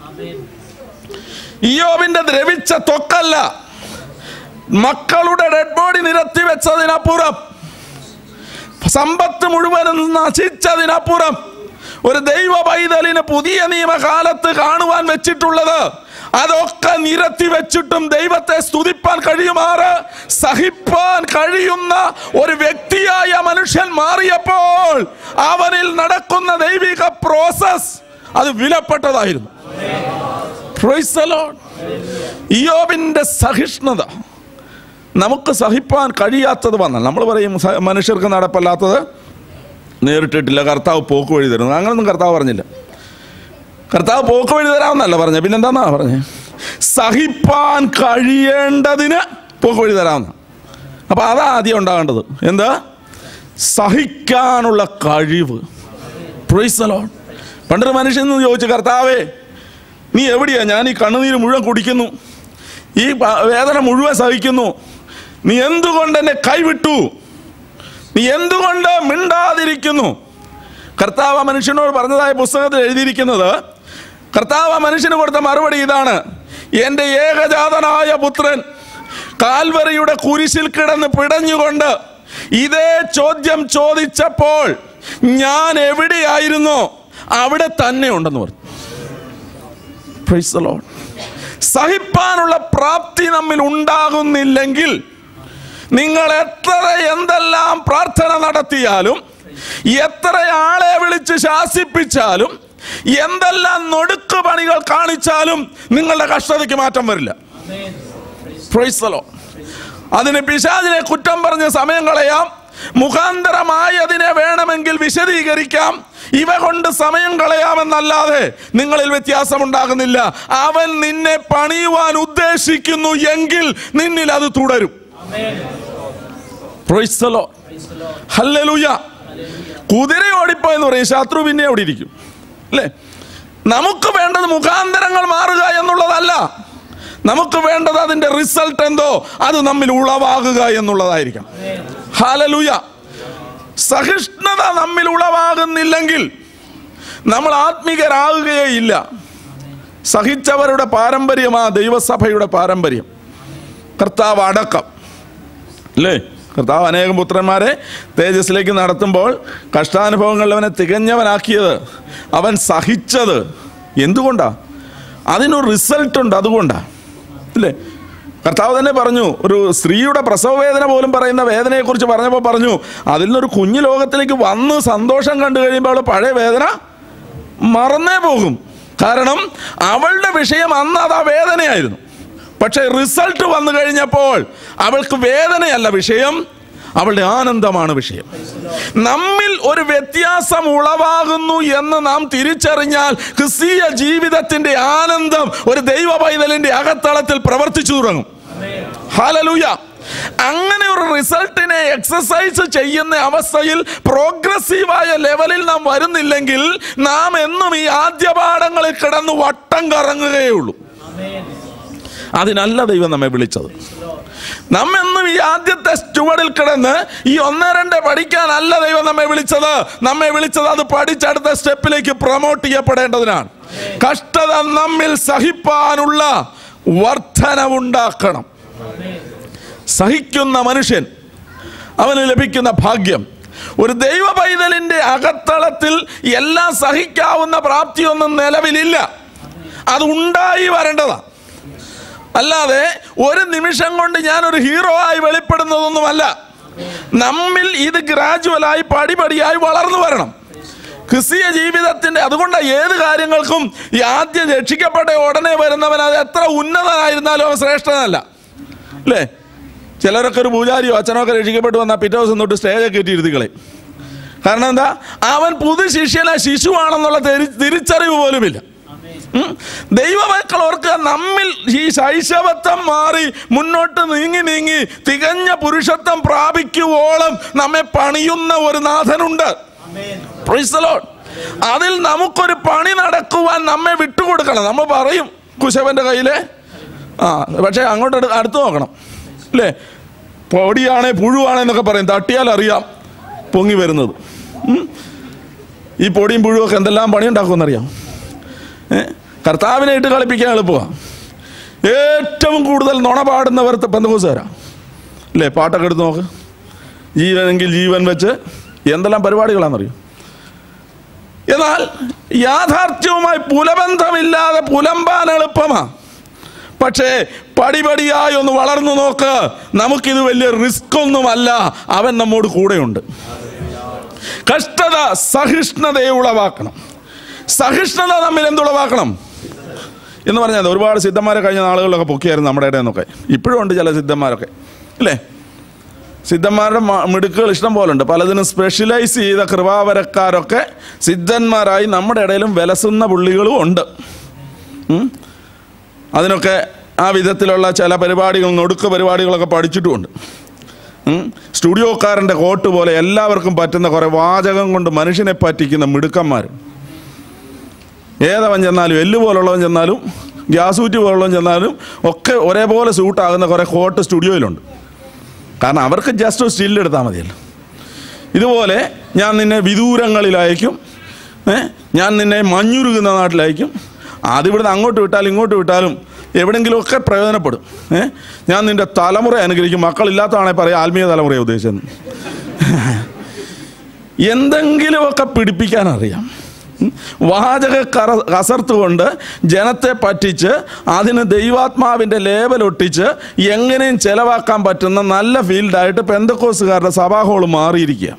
ഇയോബിന്റെ ദ്രവിച്ച ത്വക്കല്ല മക്കളുടെ ഡെഡ് ബോഡി നിരത്തി വെച്ചതിനപ്പുറം സമ്പത്ത് മുഴുവനും നശിച്ചതിനപ്പുറം ഒരു ദൈവ പൈതലിന് പുതിയ നിയമകാലത്ത് കാണുവാൻ വെച്ചിട്ടുള്ളത് അതൊക്കെ നിരത്തി വെച്ചിട്ടും ദൈവത്തെ സ്തുതിപ്പാൻ കഴിയുമാറ് സഹിപ്പാൻ കഴിയുന്ന ഒരു വ്യക്തിയായ മനുഷ്യൻ മാറിയപ്പോൾ അവനിൽ നടക്കുന്ന ദൈവിക പ്രോസസ് അത് വിലപ്പെട്ടതായിരുന്നു Praise the Lord. ഇയോബിന്റെ സഹിഷ്ണുത നമുക്ക് സഹിപ്പാൻ കഴിയാത്തത് വന്നാൽ നമ്മൾ പറയും സ- മനുഷ്യർക്ക് നടപ്പല്ലാത്തത് നേരിട്ടിട്ടില്ല കർത്താവ് പോക്ക് വഴി തരുന്നു അങ്ങനൊന്നും കർത്താവ് പറഞ്ഞില്ല കർത്താവ് പോക്ക് വഴി തരാമെന്നല്ല പറഞ്ഞ പിന്നെന്താന്നാ പറഞ്ഞേ സഹിപ്പാൻ കഴിയേണ്ടതിന് പോക്ക് വഴി തരാമെന്ന അപ്പോൾ അതാ ആദ്യം ഉണ്ടാകേണ്ടത് എന്താ സഹിക്കാനുള്ള കഴിവ് Praise the Lord. പണ്ടൊരു മനുഷ്യൻ നിന്ന് ചോദിച്ചു കർത്താവേ നീ എവിടെയാ ഞാൻ ഈ കണ്ണുനീര് മുഴുവൻ കുടിക്കുന്നു ഈ പ- വേദന മുഴുവൻ സഹിക്കുന്നു നീ എന്തുകൊണ്ട് എന്നെ കൈവിട്ടു നീ എന്തുകൊണ്ട് മിണ്ടാതിരിക്കുന്നു കർത്താവ് ആ മനുഷ്യനോട് പറഞ്ഞതായ പുസ്തകത്തിൽ എഴുതിയിരിക്കുന്നത് കർത്താവ് ആ മനുഷ്യന് കൊടുത്ത മറുപടി ഇതാണ് എൻ്റെ ഏകജാതനായ പുത്രൻ കാൽവറിയുടെ കുരിശിൽ കിടന്ന് പിടഞ്ഞുകൊണ്ട് ഇതേ ചോദ്യം ചോദിച്ചപ്പോൾ ഞാൻ എവിടെയായിരുന്നോ അവിടെ തന്നെ ഉണ്ടെന്ന് പറഞ്ഞു Praise the Lord. സഹിപ്പാനുള്ള പ്രാപ്തി നമ്മിൽ ഉണ്ടാകുന്നില്ലെങ്കിൽ നിങ്ങൾ എത്ര എന്തെല്ലാം പ്രാർത്ഥന നടത്തിയാലും എത്ര ആളെ വിളിച്ച് ശാസിപ്പിച്ചാലും എന്തെല്ലാം നൊടുക്ക് പണികൾ കാണിച്ചാലും നിങ്ങളുടെ കഷ്ടതയ്ക്ക് മാറ്റം വരില്ല Praise the Lord. അതിന് പിശാചിനെ കുറ്റം പറഞ്ഞ് സമയം കളയാം മുഖാന്തരമായി അതിനെ വേണമെങ്കിൽ വിശദീകരിക്കാം ഇവ കൊണ്ട് സമയം കളയാമെന്നല്ലാതെ നിങ്ങളിൽ വ്യത്യാസമുണ്ടാകുന്നില്ല അവൻ നിന്നെ പണിയുവാൻ ഉദ്ദേശിക്കുന്നു എങ്കിൽ നിന്നിൽ അത് തുടരും Praise the Lord. Hallelujah. കുതിര ഓടിപ്പോയെന്ന് പറയും ശത്രു പിന്നെ അവിടെ ഇരിക്കും അല്ലേ നമുക്ക് വേണ്ടത് മുഖാന്തരങ്ങൾ മാറുക എന്നുള്ളതല്ല നമുക്ക് വേണ്ടത് അതിന്റെ റിസൾട്ട് എന്തോ അത് നമ്മിൽ ഉളവാകുക എന്നുള്ളതായിരിക്കണം ഹാലലൂയ സഹിഷ്ണുത നമ്മിൽ ഉളവാകുന്നില്ലെങ്കിൽ നമ്മൾ ആത്മീകരാകുകയേ ഇല്ല സഹിച്ചവരുടെ പാരമ്പര്യമാ ദൈവസഭയുടെ പാരമ്പര്യം കർത്താവ് അടക്കം അല്ലേ കർത്താവ് അനേകം പുത്രന്മാരെ തേജസ്സിലേക്ക് നടത്തുമ്പോൾ കഷ്ടാനുഭവങ്ങളിൽ അവനെ തികഞ്ഞവനാക്കിയത് അവൻ സഹിച്ചത് എന്തുകൊണ്ടാ അതിനൊരു റിസൾട്ട് ഉണ്ട് അതുകൊണ്ടാ അല്ലേ കർത്താവ് തന്നെ പറഞ്ഞു ഒരു സ്ത്രീയുടെ പ്രസവ വേദന പോലും പറയുന്ന വേദനയെക്കുറിച്ച് പറഞ്ഞപ്പോൾ പറഞ്ഞു അതിൽ നിന്നൊരു കുഞ്ഞു ലോകത്തിലേക്ക് വന്ന് സന്തോഷം കണ്ടു കഴിയുമ്പോൾ അവൾ പഴയ വേദന മറന്നേ പോകും കാരണം അവളുടെ വിഷയം അന്ന് അത് ആ വേദനയായിരുന്നു പക്ഷേ റിസൾട്ട് വന്നു കഴിഞ്ഞപ്പോൾ അവൾക്ക് വേദനയല്ല വിഷയം അവളുടെ ആനന്ദമാണ് വിഷയം നമ്മിൽ ഒരു വ്യത്യാസം ഉളവാകുന്നു എന്ന് നാം തിരിച്ചറിഞ്ഞാൽ ക്രിസ്തീയ ജീവിതത്തിന്റെ ആനന്ദം ഒരു ദൈവ പൈതലിന്റെ അകത്തളത്തിൽ പ്രവർത്തിച്ചു തുടങ്ങും ഹാലലൂയ അങ്ങനെ ഒരു റിസൾട്ടിനെ എക്സസൈസ് ചെയ്യുന്ന അവസ്ഥയിൽ പ്രോഗ്രസീവായ ലെവലിൽ നാം വരുന്നില്ലെങ്കിൽ നാം എന്നും ഈ ആദ്യ പാഠങ്ങളിൽ കിടന്ന് വട്ടം കറങ്ങുകയേ ഉള്ളൂ അതിനല്ല ദൈവം നമ്മെ വിളിച്ചത് നമ്മെന്നും ഈ ആദ്യത്തെ സ്റ്റുവഡിൽ കിടന്ന് ഈ ഒന്ന് രണ്ട് പഠിക്കാനല്ല ദൈവം നമ്മെ വിളിച്ചത് നമ്മെ വിളിച്ചത് അത് പഠിച്ചടുത്ത സ്റ്റെപ്പിലേക്ക് പ്രൊമോട്ട് ചെയ്യപ്പെടേണ്ടതിനാണ് കഷ്ടത നമ്മിൽ സഹിപ്പാനുള്ള വർധനവുണ്ടാക്കണം സഹിക്കുന്ന മനുഷ്യൻ അവന് ലഭിക്കുന്ന ഭാഗ്യം ഒരു ദൈവ പൈതലിന്റെ അകത്തളത്തിൽ എല്ലാം സഹിക്കാവുന്ന പ്രാപ്തിയൊന്നും നിലവിലില്ല അത് ഉണ്ടായി വരേണ്ടതാണ് അല്ലാതെ ഒരു നിമിഷം കൊണ്ട് ഞാനൊരു ഹീറോ ആയി വെളിപ്പെടുന്നതൊന്നുമല്ല നമ്മിൽ ഇത് ഗ്രാജുവലായി പടിപടിയായി വളർന്നു വരണം ക്രിസ്തീയ ജീവിതത്തിന്റെ അതുകൊണ്ടാണ് ഏത് കാര്യങ്ങൾക്കും ഈ ആദ്യം രക്ഷിക്കപ്പെട്ട ഉടനെ വരുന്നവൻ അത് എത്ര ഉന്നതനായിരുന്നാലും അവൻ ശ്രേഷ്ഠനല്ല അല്ലേ ചിലരൊക്കെ ഒരു പൂജാരിയോ അച്ഛനോ ഒക്കെ രക്ഷിക്കപ്പെട്ട് വന്നാൽ പിറ്റേ ദിവസം തൊട്ട് സ്റ്റേജൊക്കെ ഇട്ടി ഇരുത്തിക്കളെ കാരണം എന്താ അവൻ പുതു ശിഷ്യനെ ശിശുവാണെന്നുള്ള തിരി- തിരിച്ചറിവ് പോലുമില്ല ഉം. ദൈവമക്കൾ ഓർക്കുക നമ്മിൽ ഈ ശൈശവത്വം മാറി മുന്നോട്ട് നീങ്ങി നീങ്ങി തികഞ്ഞ പുരുഷത്വം പ്രാപിക്കുവോളം നമ്മെ പണിയുന്ന ഒരു നാഥനുണ്ട് Praise the Lord. അതിൽ നമുക്കൊരു പണി നടക്കുവാൻ നമ്മെ വിട്ടുകൊടുക്കണം നമ്മൾ പറയും കുശവന്റെ കയ്യിലെ ആ പക്ഷേ അങ്ങോട്ട് അടു- അടുത്ത് നോക്കണം അല്ലേ പൊടിയാണേ പുഴുവാണേ എന്നൊക്കെ പറയും തട്ടിയാൽ അറിയാം പൊങ്ങി വരുന്നത് ഉം. ഈ പൊടിയും പുഴുവൊക്കെ എന്തെല്ലാം പണി ഉണ്ടാക്കുമെന്നറിയാം ഏ? കർത്താവിനെ ഇട്ട് കളിപ്പിക്കാൻ എളുപ്പമാണ് ഏറ്റവും കൂടുതൽ നുണ പാടുന്നവർ പെന്തകോസുകാരാ അല്ലേ പാട്ടൊക്കെ എടുത്ത് നോക്ക് ജീവനെങ്കിൽ ജീവൻ വെച്ച് എന്തെല്ലാം പരിപാടികളാണെന്നറിയോ എന്നാൽ യാഥാർത്ഥ്യവുമായി പുലബന്ധമില്ലാതെ പുലമ്പാൻ എളുപ്പമാ പക്ഷേ പടിപടിയായി ഒന്ന് വളർന്നു നോക്ക് നമുക്കിത് വലിയ റിസ്ക് ഒന്നുമല്ല അവൻ നമ്മോട് കൂടെയുണ്ട് കഷ്ടത സഹിഷ്ണുതയെ ഉളവാക്കണം സഹിഷ്ണുത നമ്മിൽ എന്തുളവാക്കണം എന്ന് പറഞ്ഞാൽ ഒരുപാട് സിദ്ധന്മാരെ കഴിഞ്ഞ നാളുകളിലൊക്കെ പൊക്കിയായിരുന്നു നമ്മുടെ ഇടയിൽ നിന്നൊക്കെ ഇപ്പോഴും ഉണ്ട് ചില സിദ്ധന്മാരൊക്കെ ഇല്ലേ സിദ്ധന്മാരുടെ മ- മിടുക്കുകൾ ഇഷ്ടം പോലെ ഉണ്ട് പലതിനും സ്പെഷ്യലൈസ് ചെയ്ത കൃപാവരക്കാരൊക്കെ സിദ്ധന്മാരായി നമ്മുടെ ഇടയിലും വിലസുന്ന പുള്ളികളും ഉണ്ട് ഉം. അതിനൊക്കെ ആ വിധത്തിലുള്ള ചില പരിപാടികൾ നൊടുക്ക് പരിപാടികളൊക്കെ പഠിച്ചിട്ടുമുണ്ട് ഉം. സ്റ്റുഡിയോക്കാരൻ്റെ കോട്ട് പോലെ എല്ലാവർക്കും പറ്റുന്ന കുറേ വാചകം കൊണ്ട് മനുഷ്യനെ പറ്റിക്കുന്ന മിടുക്കന്മാർ ഏതവൻ ചെന്നാലും എല്ല് പോലുള്ളവൻ ചെന്നാലും ഗ്യാസ് ഊറ്റി പോലുള്ളവൻ ചെന്നാലും ഒക്കെ ഒരേപോലെ സൂട്ടാകുന്ന കുറേ കോട്ട് സ്റ്റുഡിയോയിലുണ്ട് കാരണം അവർക്ക് ജസ്റ്റ് ഒരു സ്റ്റിൽ എടുത്താൽ മതിയല്ലോ ഇതുപോലെ ഞാൻ നിന്നെ വിദൂരങ്ങളിൽ അയക്കും ഏ ഞാൻ നിന്നെ മഞ്ഞുരുകുന്ന നാട്ടിലയക്കും അതിവിടുന്ന് അങ്ങോട്ട് വിട്ടാലും ഇങ്ങോട്ട് വിട്ടാലും എവിടെയെങ്കിലുമൊക്കെ പ്രയോജനപ്പെടും ഏ ഞാൻ നിൻ്റെ തലമുറ അനുഗ്രഹിക്കും മക്കളില്ലാത്തതാണെങ്കിൽ പറയാം ആത്മീയ തലമുറയെ ഉദ്ദേശിച്ചത് എന്തെങ്കിലുമൊക്കെ പിടിപ്പിക്കാൻ അറിയാം ഉം. വാചക കറ കസർത്ത് കൊണ്ട് ജനത്തെ പറ്റിച്ച് അതിന് ദൈവാത്മാവിൻ്റെ ലേബലൊട്ടിച്ച് എങ്ങനെയും ചെലവാക്കാൻ പറ്റുന്ന നല്ല ഫീൽഡായിട്ട് പെന്തക്കോസുകാരുടെ സഭാഹോൾ മാറിയിരിക്കുക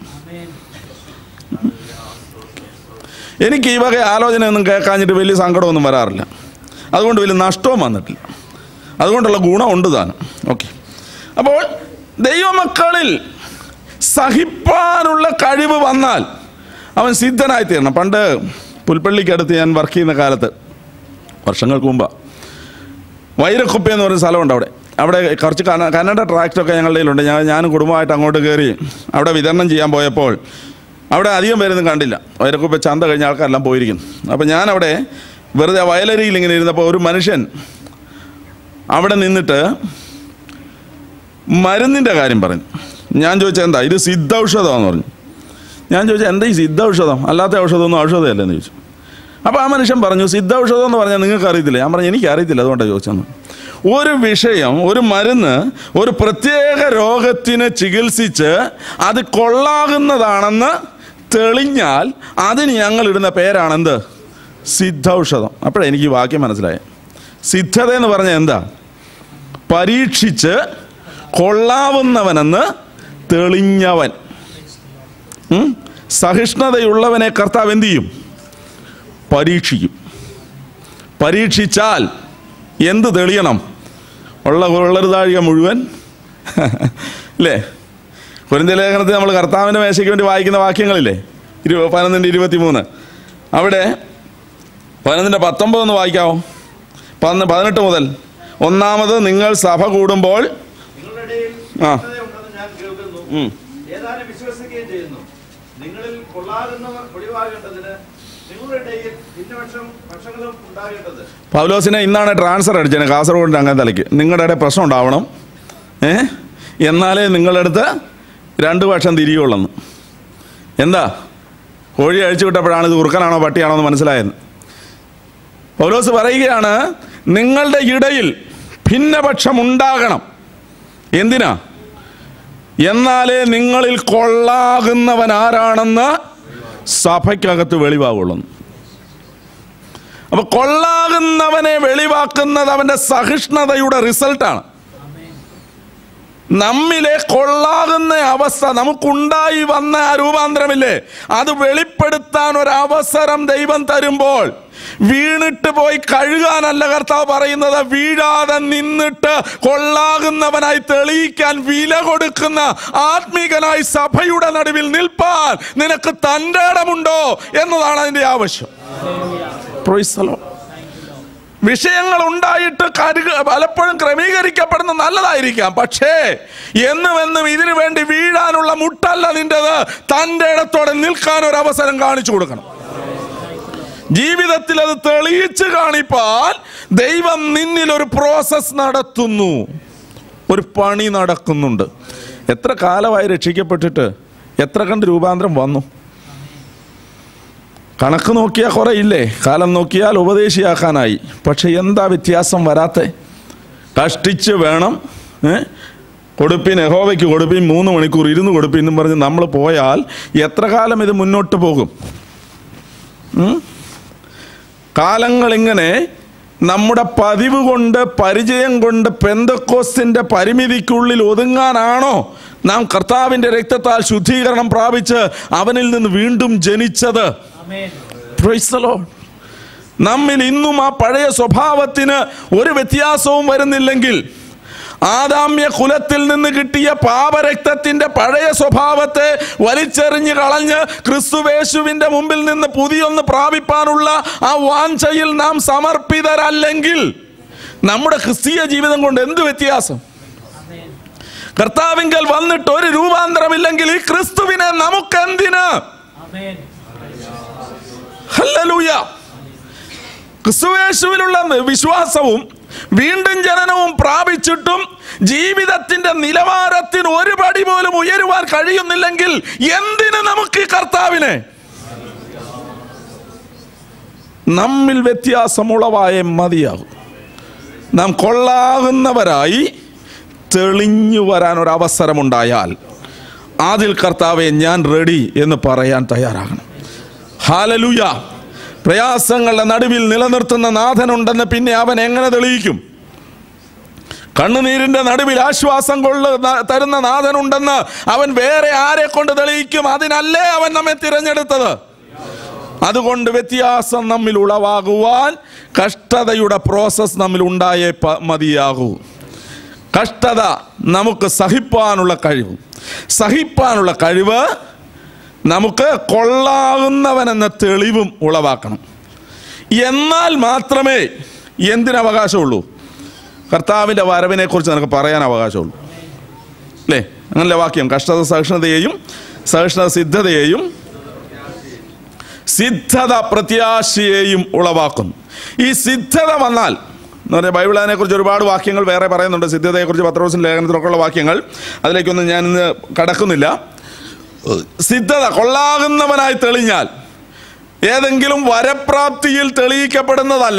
എനിക്ക് ഈ വക ആലോചനയൊന്നും കേൾക്കാഞ്ഞിട്ട് വലിയ സങ്കടമൊന്നും വരാറില്ല അതുകൊണ്ട് വലിയ നഷ്ടവും വന്നിട്ടില്ല അതുകൊണ്ടുള്ള ഗുണമുണ്ട് താനും ഓക്കെ അപ്പോൾ ദൈവമക്കളിൽ സഹിപ്പാനുള്ള കഴിവ് വന്നാൽ അവൻ സിദ്ധനായി തീരണം പണ്ട് പുൽപ്പള്ളിക്കടുത്ത് ഞാൻ വർക്ക് ചെയ്യുന്ന കാലത്ത് വർഷങ്ങൾക്ക് മുമ്പാണ് വൈരക്കുപ്പ എന്ന് പറയുന്ന സ്ഥലമുണ്ട് അവിടെ അവിടെ കുറച്ച് കന കന്നഡ ട്രാക്ടറൊക്കെ ഞങ്ങളുടെ കയ്യിലുണ്ട് ഞാൻ ഞാനും കുടുംബമായിട്ട് അങ്ങോട്ട് കയറി അവിടെ വിതരണം ചെയ്യാൻ പോയപ്പോൾ അവിടെ അധികം പേരൊന്നും കണ്ടില്ല വൈരക്കുപ്പ ചന്ത കഴിഞ്ഞ ആൾക്കാരെല്ലാം പോയിരിക്കുന്നു അപ്പോൾ ഞാനവിടെ വെറുതെ ആ വയലരിയിൽ ഇങ്ങനെ ഇരുന്നപ്പോൾ ഒരു മനുഷ്യൻ അവിടെ നിന്നിട്ട് മരുന്നിൻ്റെ കാര്യം പറഞ്ഞു ഞാൻ ചോദിച്ചാൽ എന്താ ഇത് സിദ്ധൌഷധമാണെന്ന് പറഞ്ഞു ഞാൻ ചോദിച്ചാൽ എന്താ ഈ സിദ്ധൌഷധം അല്ലാത്ത ഔഷധമൊന്നും ഔഷധമല്ലെന്ന് ചോദിച്ചു അപ്പോൾ ആ മനുഷ്യൻ പറഞ്ഞു സിദ്ധൌഷധം എന്ന് പറഞ്ഞാൽ നിങ്ങൾക്ക് അറിയത്തില്ല ഞാൻ പറഞ്ഞു എനിക്ക് അറിയത്തില്ല അതുകൊണ്ടാണ് ചോദിച്ചെന്ന് ഒരു വിഷയം ഒരു മരുന്ന് ഒരു പ്രത്യേക രോഗത്തിന് ചികിത്സിച്ച് അത് കൊള്ളാകുന്നതാണെന്ന് തെളിഞ്ഞാൽ അതിന് ഞങ്ങൾ ഇടുന്ന പേരാണെന്ത് സിദ്ധൌഷധം അപ്പോഴെനിക്ക് ഈ വാക്യം മനസ്സിലായത് സിദ്ധത എന്ന് പറഞ്ഞാൽ എന്താ പരീക്ഷിച്ച് കൊള്ളാവുന്നവനെന്ന് തെളിഞ്ഞവൻ ഉം? സഹിഷ്ണുതയുള്ളവനെ കർത്താവ് എന്ത് ചെയ്യും പരീക്ഷിക്കും പരീക്ഷിച്ചാൽ എന്ത് തെളിയണം ഉള്ള ഉള്ളരുതാഴിക മുഴുവൻ അല്ലേ കുരിന്ത ലേഖനത്തിൽ നമ്മൾ കർത്താവിൻ്റെ മേശയ്ക്ക് വേണ്ടി വായിക്കുന്ന വാക്യങ്ങളില്ലേ ഇരു പതിനൊന്നിൻ്റെ ഇരുപത്തി മൂന്ന് അവിടെ പതിനൊന്നിൻ്റെ പത്തൊമ്പതൊന്ന് വായിക്കാമോ പതിന പതിനെട്ട് മുതൽ ഒന്നാമത് നിങ്ങൾ സഭ കൂടുമ്പോൾ നിങ്ങളുടെ ഇടയിൽ ആ. ഉണ്ടെന്ന് ഞാൻ കേൾക്കുന്നു ഉം, ഏതാനും വിശ്വസിക്കുകയും ചെയ്യുന്നു നിങ്ങളിൽ കൊള്ളാകുന്നവർ ഒഴിവാകേണ്ടതിന് നിങ്ങളുടെ ഇടയിൽ ഭിന്നപക്ഷം പക്ഷങ്ങളും ഉണ്ടാകേണ്ടത് പൗലോസിനെ ഇന്നാണ് ട്രാൻസ്ഫർ അടിച്ചത് കാസർഗോഡിൻ്റെ അങ്ങനെ തലയ്ക്ക് നിങ്ങളുടെ ഇടയിൽ പ്രശ്നം ഉണ്ടാവണം ഏ എന്നാലേ നിങ്ങളുടെ അടുത്ത് രണ്ട് പക്ഷം തിരിയുള്ളെന്ന് എന്താ കോഴി അഴിച്ചു വിട്ടപ്പോഴാണ് ഇത് ഉറുക്കനാണോ പട്ടിയാണോ എന്ന് മനസ്സിലായത് പൗലോസ് പറയുകയാണ് നിങ്ങളുടെ ഇടയിൽ ഭിന്നപക്ഷം ഉണ്ടാകണം എന്തിനാ എന്നാലേ നിങ്ങളിൽ കൊള്ളാകുന്നവൻ ആരാണെന്ന് സഭയ്ക്കകത്ത് വെളിവാകുള്ളൂ അപ്പൊ കൊള്ളാകുന്നവനെ വെളിവാക്കുന്നത് അവന്റെ സഹിഷ്ണുതയുടെ റിസൾട്ടാണ് നമ്മിലെ കൊള്ളാകുന്ന അവസ്ഥ നമുക്കുണ്ടായി വന്ന ആ രൂപാന്തരമില്ലേ അത് വെളിപ്പെടുത്താൻ ഒരു അവസരം ദൈവം തരുമ്പോൾ വീണിട്ട് പോയി കഴുകാനല്ല കർത്താവ് പറയുന്നത് വീഴാതെ നിന്നിട്ട് കൊള്ളാകുന്നവനായി തെളിയിക്കാൻ വില കൊടുക്കുന്ന ആത്മീകനായി സഭയുടെ നടുവിൽ നിൽപ്പാൻ നിനക്ക് തൻ്റെ ഇടമുണ്ടോ എന്നതാണ് അതിൻ്റെ ആവശ്യം Praise the Lord. വിഷയങ്ങൾ ഉണ്ടായിട്ട് കരുക പലപ്പോഴും ക്രമീകരിക്കപ്പെടുന്ന നല്ലതായിരിക്കാം പക്ഷേ എന്നും എന്നും ഇതിനു വേണ്ടി വീഴാനുള്ള മുട്ടല്ല നിന്റേത് തൻ്റെ ഇടത്തോടെ നിൽക്കാൻ ഒരു അവസരം കാണിച്ചു കൊടുക്കണം ജീവിതത്തിൽ അത് തെളിയിച്ച് കാണിപ്പാൻ ദൈവം നിന്നിൽ ഒരു പ്രോസസ് നടത്തുന്നു ഒരു പണി നടക്കുന്നുണ്ട് എത്ര കാലമായി രക്ഷിക്കപ്പെട്ടിട്ട് എത്ര കണ്ട് രൂപാന്തരം വന്നു കണക്ക് നോക്കിയാൽ കുറേ ഇല്ലേ കാലം നോക്കിയാൽ ഉപദേശിയാക്കാനായി പക്ഷെ എന്താ വ്യത്യാസം വരാത്തെ കഷ്ടിച്ച് വേണം ഏ? കൊടുപ്പിൻ യഹോവയ്ക്ക് കൊടുപ്പിൻ മൂന്ന് മണിക്കൂർ ഇരുന്ന് കൊടുപ്പിൻ എന്നും പറഞ്ഞ് നമ്മൾ പോയാൽ എത്ര കാലം ഇത് മുന്നോട്ട് പോകും ഉം? കാലങ്ങളിങ്ങനെ നമ്മുടെ പതിവ് കൊണ്ട് പരിചയം കൊണ്ട് പെന്തക്കോസ്തിൻ്റെ പരിമിതിക്കുള്ളിൽ ഒതുങ്ങാനാണോ നാം കർത്താവിൻ്റെ രക്തത്താൽ ശുദ്ധീകരണം പ്രാപിച്ച് അവനിൽ നിന്ന് വീണ്ടും ജനിച്ചത് Praise the Lord. നമ്മിൽ ഇന്നും ആ പഴയ സ്വഭാവത്തിന് ഒരു വ്യത്യാസവും വരുന്നില്ലെങ്കിൽ ആദാമ്യ കുലത്തിൽ നിന്ന് കിട്ടിയ പാപരക്തത്തിന്റെ പഴയ സ്വഭാവത്തെ വലിച്ചെറിഞ്ഞ് കളഞ്ഞ് ക്രിസ്തുവേശുവിന്റെ മുമ്പിൽ നിന്ന് പുതിയൊന്ന് പ്രാപിപ്പാനുള്ള ആ വാഞ്ചയിൽ നാം സമർപ്പിതരല്ലെങ്കിൽ നമ്മുടെ ക്രിസ്തീയ ജീവിതം കൊണ്ട് എന്ത് വ്യത്യാസം കർത്താവിങ്കൽ വന്നിട്ട് ഒരു രൂപാന്തരമില്ലെങ്കിൽ ഈ ക്രിസ്തുവിനെ നമുക്കെന്തിന് ഹല്ലേലൂയ ക്രിസ്തുവേശുവിലുള്ള വിശ്വാസവും വീണ്ടും ജനനവും പ്രാപിച്ചിട്ടും ജീവിതത്തിന്റെ നിലവാരത്തിന് ഒരു പടി പോലും ഉയരുവാൻ കഴിയുന്നില്ലെങ്കിൽ എന്തിന് നമുക്ക് ഈ കർത്താവിനെ നമ്മിൽ വ്യത്യാസം ഉളവായേ മതിയാകും നാം കൊള്ളാകുന്നവരായി തെളിഞ്ഞു വരാൻ ഒരു അവസരമുണ്ടായാൽ ആദിൽ കർത്താവെ ഞാൻ റെഡി എന്ന് പറയാൻ തയ്യാറാകണം ഹാലലൂയ പ്രയാസങ്ങളുടെ നടുവിൽ നിലനിർത്തുന്ന നാഥനുണ്ടെന്ന് പിന്നെ അവൻ എങ്ങനെ തെളിയിക്കും കണ്ണുനീരിന്റെ നടുവിൽ ആശ്വാസം കൊള്ള തരുന്ന നാഥനുണ്ടെന്ന് അവൻ വേറെ ആരെ കൊണ്ട് തെളിയിക്കും അതിനല്ലേ അവൻ നമ്മെ തിരഞ്ഞെടുത്തത് അതുകൊണ്ട് വ്യത്യാസം നമ്മിൽ ഉളവാകുവാൻ കഷ്ടതയുടെ പ്രോസസ് നമ്മിൽ ഉണ്ടായേ പ- മതിയാകൂ കഷ്ടത നമുക്ക് സഹിപ്പാനുള്ള കഴിവ് സഹിപ്പാനുള്ള കഴിവ് നമുക്ക് കൊള്ളാകുന്നവനെന്ന തെളിവും ഉളവാക്കണം എന്നാൽ മാത്രമേ എന്തിനവകാശമുള്ളൂ കർത്താവിൻ്റെ വരവിനെ കുറിച്ച് നിനക്ക് പറയാൻ അവകാശമുള്ളൂ അല്ലേ അങ്ങനല്ലേ വാക്യം കഷ്ടത സഹിഷ്ണുതയെയും സഹിഷ്ണുത സിദ്ധതയെയും സിദ്ധത പ്രത്യാശയെയും ഉളവാക്കുന്നു ഈ സിദ്ധത വന്നാൽ എന്ന് പറഞ്ഞാൽ ബൈബിൾ അതിനെക്കുറിച്ച് ഒരുപാട് വാക്യങ്ങൾ വേറെ പറയുന്നുണ്ട് സിദ്ധതയെക്കുറിച്ച് പത്രോസിൻ്റെ ലേഖനത്തിലൊക്കെയുള്ള വാക്യങ്ങൾ അതിലേക്കൊന്നും ഞാൻ ഇന്ന് കടക്കുന്നില്ല സിദ്ധത കൊള്ളാകുന്നവനായി തെളിഞ്ഞാൽ ഏതെങ്കിലും വരപ്രാപ്തിയിൽ തെളിയിക്കപ്പെടുന്നതല്ല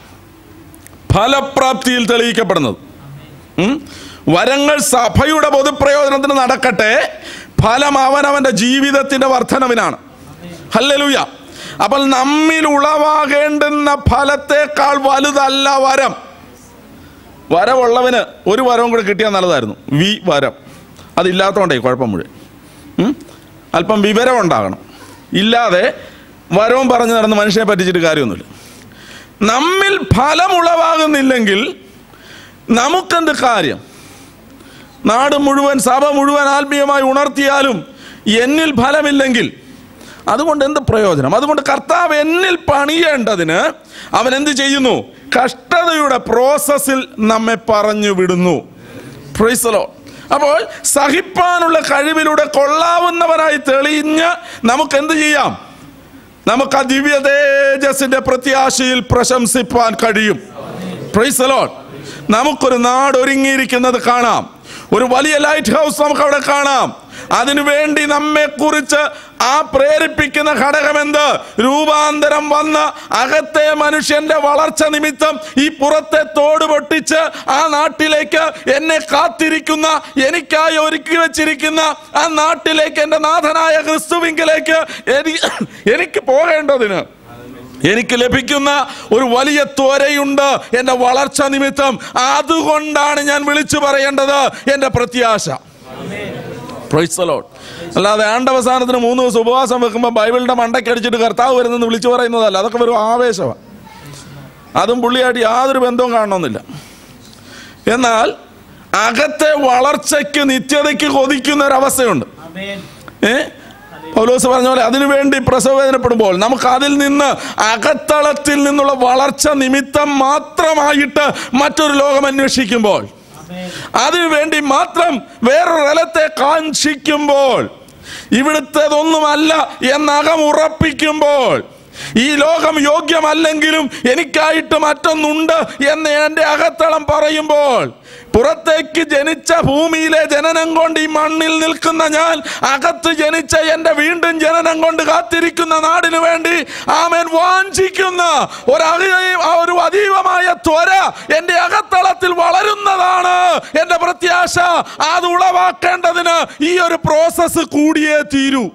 ഫലപ്രാപ്തിയിൽ തെളിയിക്കപ്പെടുന്നത് ഉം? വരങ്ങൾ സഭയുടെ പൊതുപ്രയോജനത്തിന് നടക്കട്ടെ ഫലം അവനവൻ്റെ ജീവിതത്തിൻ്റെ വർധനവിനാണ് ഹല്ലലൂയ അപ്പോൾ നമ്മിൽ ഉളവാകേണ്ടുന്ന ഫലത്തേക്കാൾ വലുതല്ല വരം വരവുള്ളവന് ഒരു വരവും കൂടെ കിട്ടിയാൽ നല്ലതായിരുന്നു വി വരം അതില്ലാത്തതുകൊണ്ടേ കുഴപ്പം മുഴുവൻ ഉം? അല്പം വിവരം ഉണ്ടാകണം ഇല്ലാതെ വരവും പറഞ്ഞു നടന്ന് മനുഷ്യനെ പറ്റിച്ചിട്ട് കാര്യമൊന്നുമില്ല നമ്മിൽ ഫലം ഉളവാകുന്നില്ലെങ്കിൽ നമുക്കെന്ത് കാര്യം നാട് മുഴുവൻ സഭ മുഴുവൻ ആത്മീയമായി ഉണർത്തിയാലും എന്നിൽ ഫലമില്ലെങ്കിൽ അതുകൊണ്ട് എന്ത് പ്രയോജനം അതുകൊണ്ട് കർത്താവ് എന്നിൽ പണിയേണ്ടതിന് അവൻ എന്ത് ചെയ്യുന്നു കഷ്ടതയുടെ പ്രോസസ്സിൽ നമ്മെ പറഞ്ഞു വിടുന്നു Praise the Lord. അപ്പോൾ സഹിപ്പാനുള്ള കഴിവിലൂടെ കൊള്ളാവുന്നവനായി തെളിഞ്ഞ് നമുക്ക് എന്ത് ചെയ്യാം നമുക്ക് ആ ദിവ്യ തേജസിന്റെ പ്രത്യാശയിൽ പ്രശംസിപ്പാൻ കഴിയും Praise the Lord. നമുക്കൊരു നാട് ഒരുങ്ങിയിരിക്കുന്നത് കാണാം ഒരു വലിയ ലൈറ്റ് ഹൗസ് നമുക്ക് അവിടെ കാണാം അതിനുവേണ്ടി നമ്മെ കുറിച്ച് ആ പ്രേരിപ്പിക്കുന്ന ഘടകമെന്ത് രൂപാന്തരം വന്ന് അകത്തെ മനുഷ്യന്റെ വളർച്ച നിമിത്തം ഈ പുറത്തെ തോട് പൊട്ടിച്ച് ആ നാട്ടിലേക്ക് എന്നെ കാത്തിരിക്കുന്ന എനിക്കായി ഒരുക്കി വെച്ചിരിക്കുന്ന ആ നാട്ടിലേക്ക് എൻ്റെ നാഥനായ ക്രിസ്തുവിങ്കിലേക്ക് എനി- എനിക്ക് പോകേണ്ടതിന് എനിക്ക് ലഭിക്കുന്ന ഒരു വലിയ ത്വരയുണ്ട് എൻ്റെ വളർച്ച നിമിത്തം അതുകൊണ്ടാണ് ഞാൻ വിളിച്ചു പറയേണ്ടത് എൻ്റെ പ്രത്യാശ Praise the Lord. അല്ലാതെ ആണ്ടവസാനത്തിന് മൂന്ന് ദിവസം ഉപവാസം വെക്കുമ്പോൾ ബൈബിളിന്റെ മണ്ടയ്ക്കടിച്ചിട്ട് കർത്താവ് വരുന്നെന്ന് വിളിച്ചു പറയുന്നതല്ല അതൊക്കെ വെറും ആവേശമാണ് അതും പുള്ളിയായിട്ട് യാതൊരു ബന്ധവും കാണണമെന്നില്ല എന്നാൽ അകത്തെ വളർച്ചയ്ക്ക് നിത്യതയ്ക്ക് കൊതിക്കുന്ന ഒരവസ്ഥയുണ്ട് ഏ പൗലോസ് പറഞ്ഞ പോലെ അതിനുവേണ്ടി പ്രസവവേദനപ്പെടുമ്പോൾ നമുക്ക് അതിൽ നിന്ന് അകത്തളത്തിൽ നിന്നുള്ള വളർച്ച നിമിത്തം മാത്രമായിട്ട് മറ്റൊരു ലോകം അന്വേഷിക്കുമ്പോൾ അതിനുവേണ്ടി മാത്രം വേറൊരു തലത്തെ കാക്ഷിക്കുമ്പോൾ ഇവിടുത്തേതൊന്നുമല്ല എന്നകം ഉറപ്പിക്കുമ്പോൾ ഈ ലോകം യോഗ്യമല്ലെങ്കിലും എനിക്കായിട്ട് മറ്റൊന്നുണ്ട് എന്ന് എൻ്റെ അകത്തളം പറയുമ്പോൾ പുറത്തേക്ക് ജനിച്ച ഭൂമിയിലെ ജനനം കൊണ്ട് ഈ മണ്ണിൽ നിൽക്കുന്ന ഞാൻ അകത്ത് ജനിച്ച എൻ്റെ വീണ്ടും ജനനം കൊണ്ട് കാത്തിരിക്കുന്ന നാടിനു വേണ്ടി ആമേൻ വാഞ്ചിക്കുന്ന ഒരു അതി- ഒരു അതീവമായ ത്വര എൻ്റെ അകത്തളത്തിൽ വളരുന്നതാണ് എൻ്റെ പ്രത്യാശ അത് ഉളവാക്കേണ്ടതിന് ഈ ഒരു പ്രോസസ്സ് കൂടിയേ തീരൂ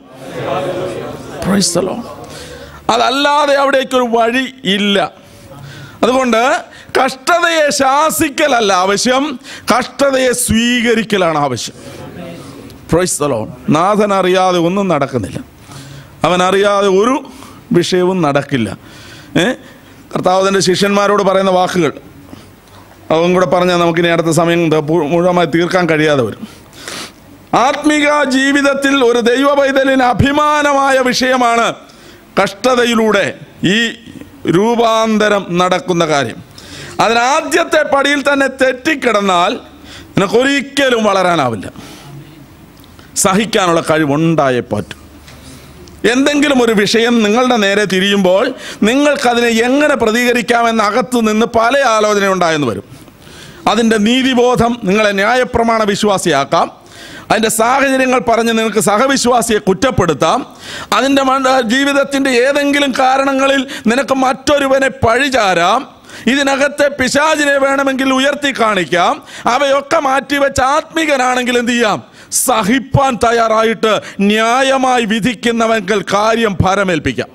Praise the Lord. അതല്ലാതെ അവിടേക്കൊരു വഴി ഇല്ല അതുകൊണ്ട് കഷ്ടതയെ ശാസിക്കലല്ല ആവശ്യം കഷ്ടതയെ സ്വീകരിക്കലാണ് ആവശ്യം പ്രൈസ് the Lord. നാഥൻ അറിയാതെ ഒന്നും നടക്കുന്നില്ല അവൻ അറിയാതെ ഒരു വിഷയവും നടക്കില്ല ഏ കർത്താവിൻ്റെ ശിഷ്യന്മാരോട് പറയുന്ന വാക്കുകൾ അതും കൂടെ പറഞ്ഞാൽ നമുക്കിനി അടുത്ത സമയം ഇത് പു- മുഴുവനായി തീർക്കാൻ കഴിയാതെ വരും ആത്മിക ജീവിതത്തിൽ ഒരു ദൈവ പൈതലിന് അഭിമാനമായ വിഷയമാണ് കഷ്ടതയിലൂടെ ഈ രൂപാന്തരം നടക്കുന്ന കാര്യം അതിനാദ്യത്തെ പടിയിൽ തന്നെ തെറ്റിക്കിടന്നാൽ നിനക്കൊരിക്കലും വളരാനാവില്ല സഹിക്കാനുള്ള കഴിവുണ്ടായേ പറ്റും എന്തെങ്കിലും ഒരു വിഷയം നിങ്ങളുടെ നേരെ തിരിയുമ്പോൾ നിങ്ങൾക്കതിനെ എങ്ങനെ പ്രതികരിക്കാമെന്ന് അകത്തു നിന്ന് പല ആലോചന ഉണ്ടായെന്ന് വരും അതിൻ്റെ നീതിബോധം നിങ്ങളെ ന്യായപ്രമാണ വിശ്വാസിയാക്കാം അതിൻ്റെ സാഹചര്യങ്ങൾ പറഞ്ഞ് നിങ്ങൾക്ക് സഹവിശ്വാസിയെ കുറ്റപ്പെടുത്താം അതിൻ്റെ മണ്ട- ജീവിതത്തിൻ്റെ ഏതെങ്കിലും കാരണങ്ങളിൽ നിനക്ക് മറ്റൊരുവനെ പഴിചാരാം ഇതിനകത്തെ പിശാചിനെ വേണമെങ്കിൽ ഉയർത്തി കാണിക്കാം അവയൊക്കെ മാറ്റിവെച്ച് ആത്മീകനാണെങ്കിൽ എന്ത് ചെയ്യാം സഹിപ്പാൻ തയ്യാറായിട്ട് ന്യായമായി വിധിക്കുന്നവെങ്കിൽ കാര്യം ഭാരമേൽപ്പിക്കാം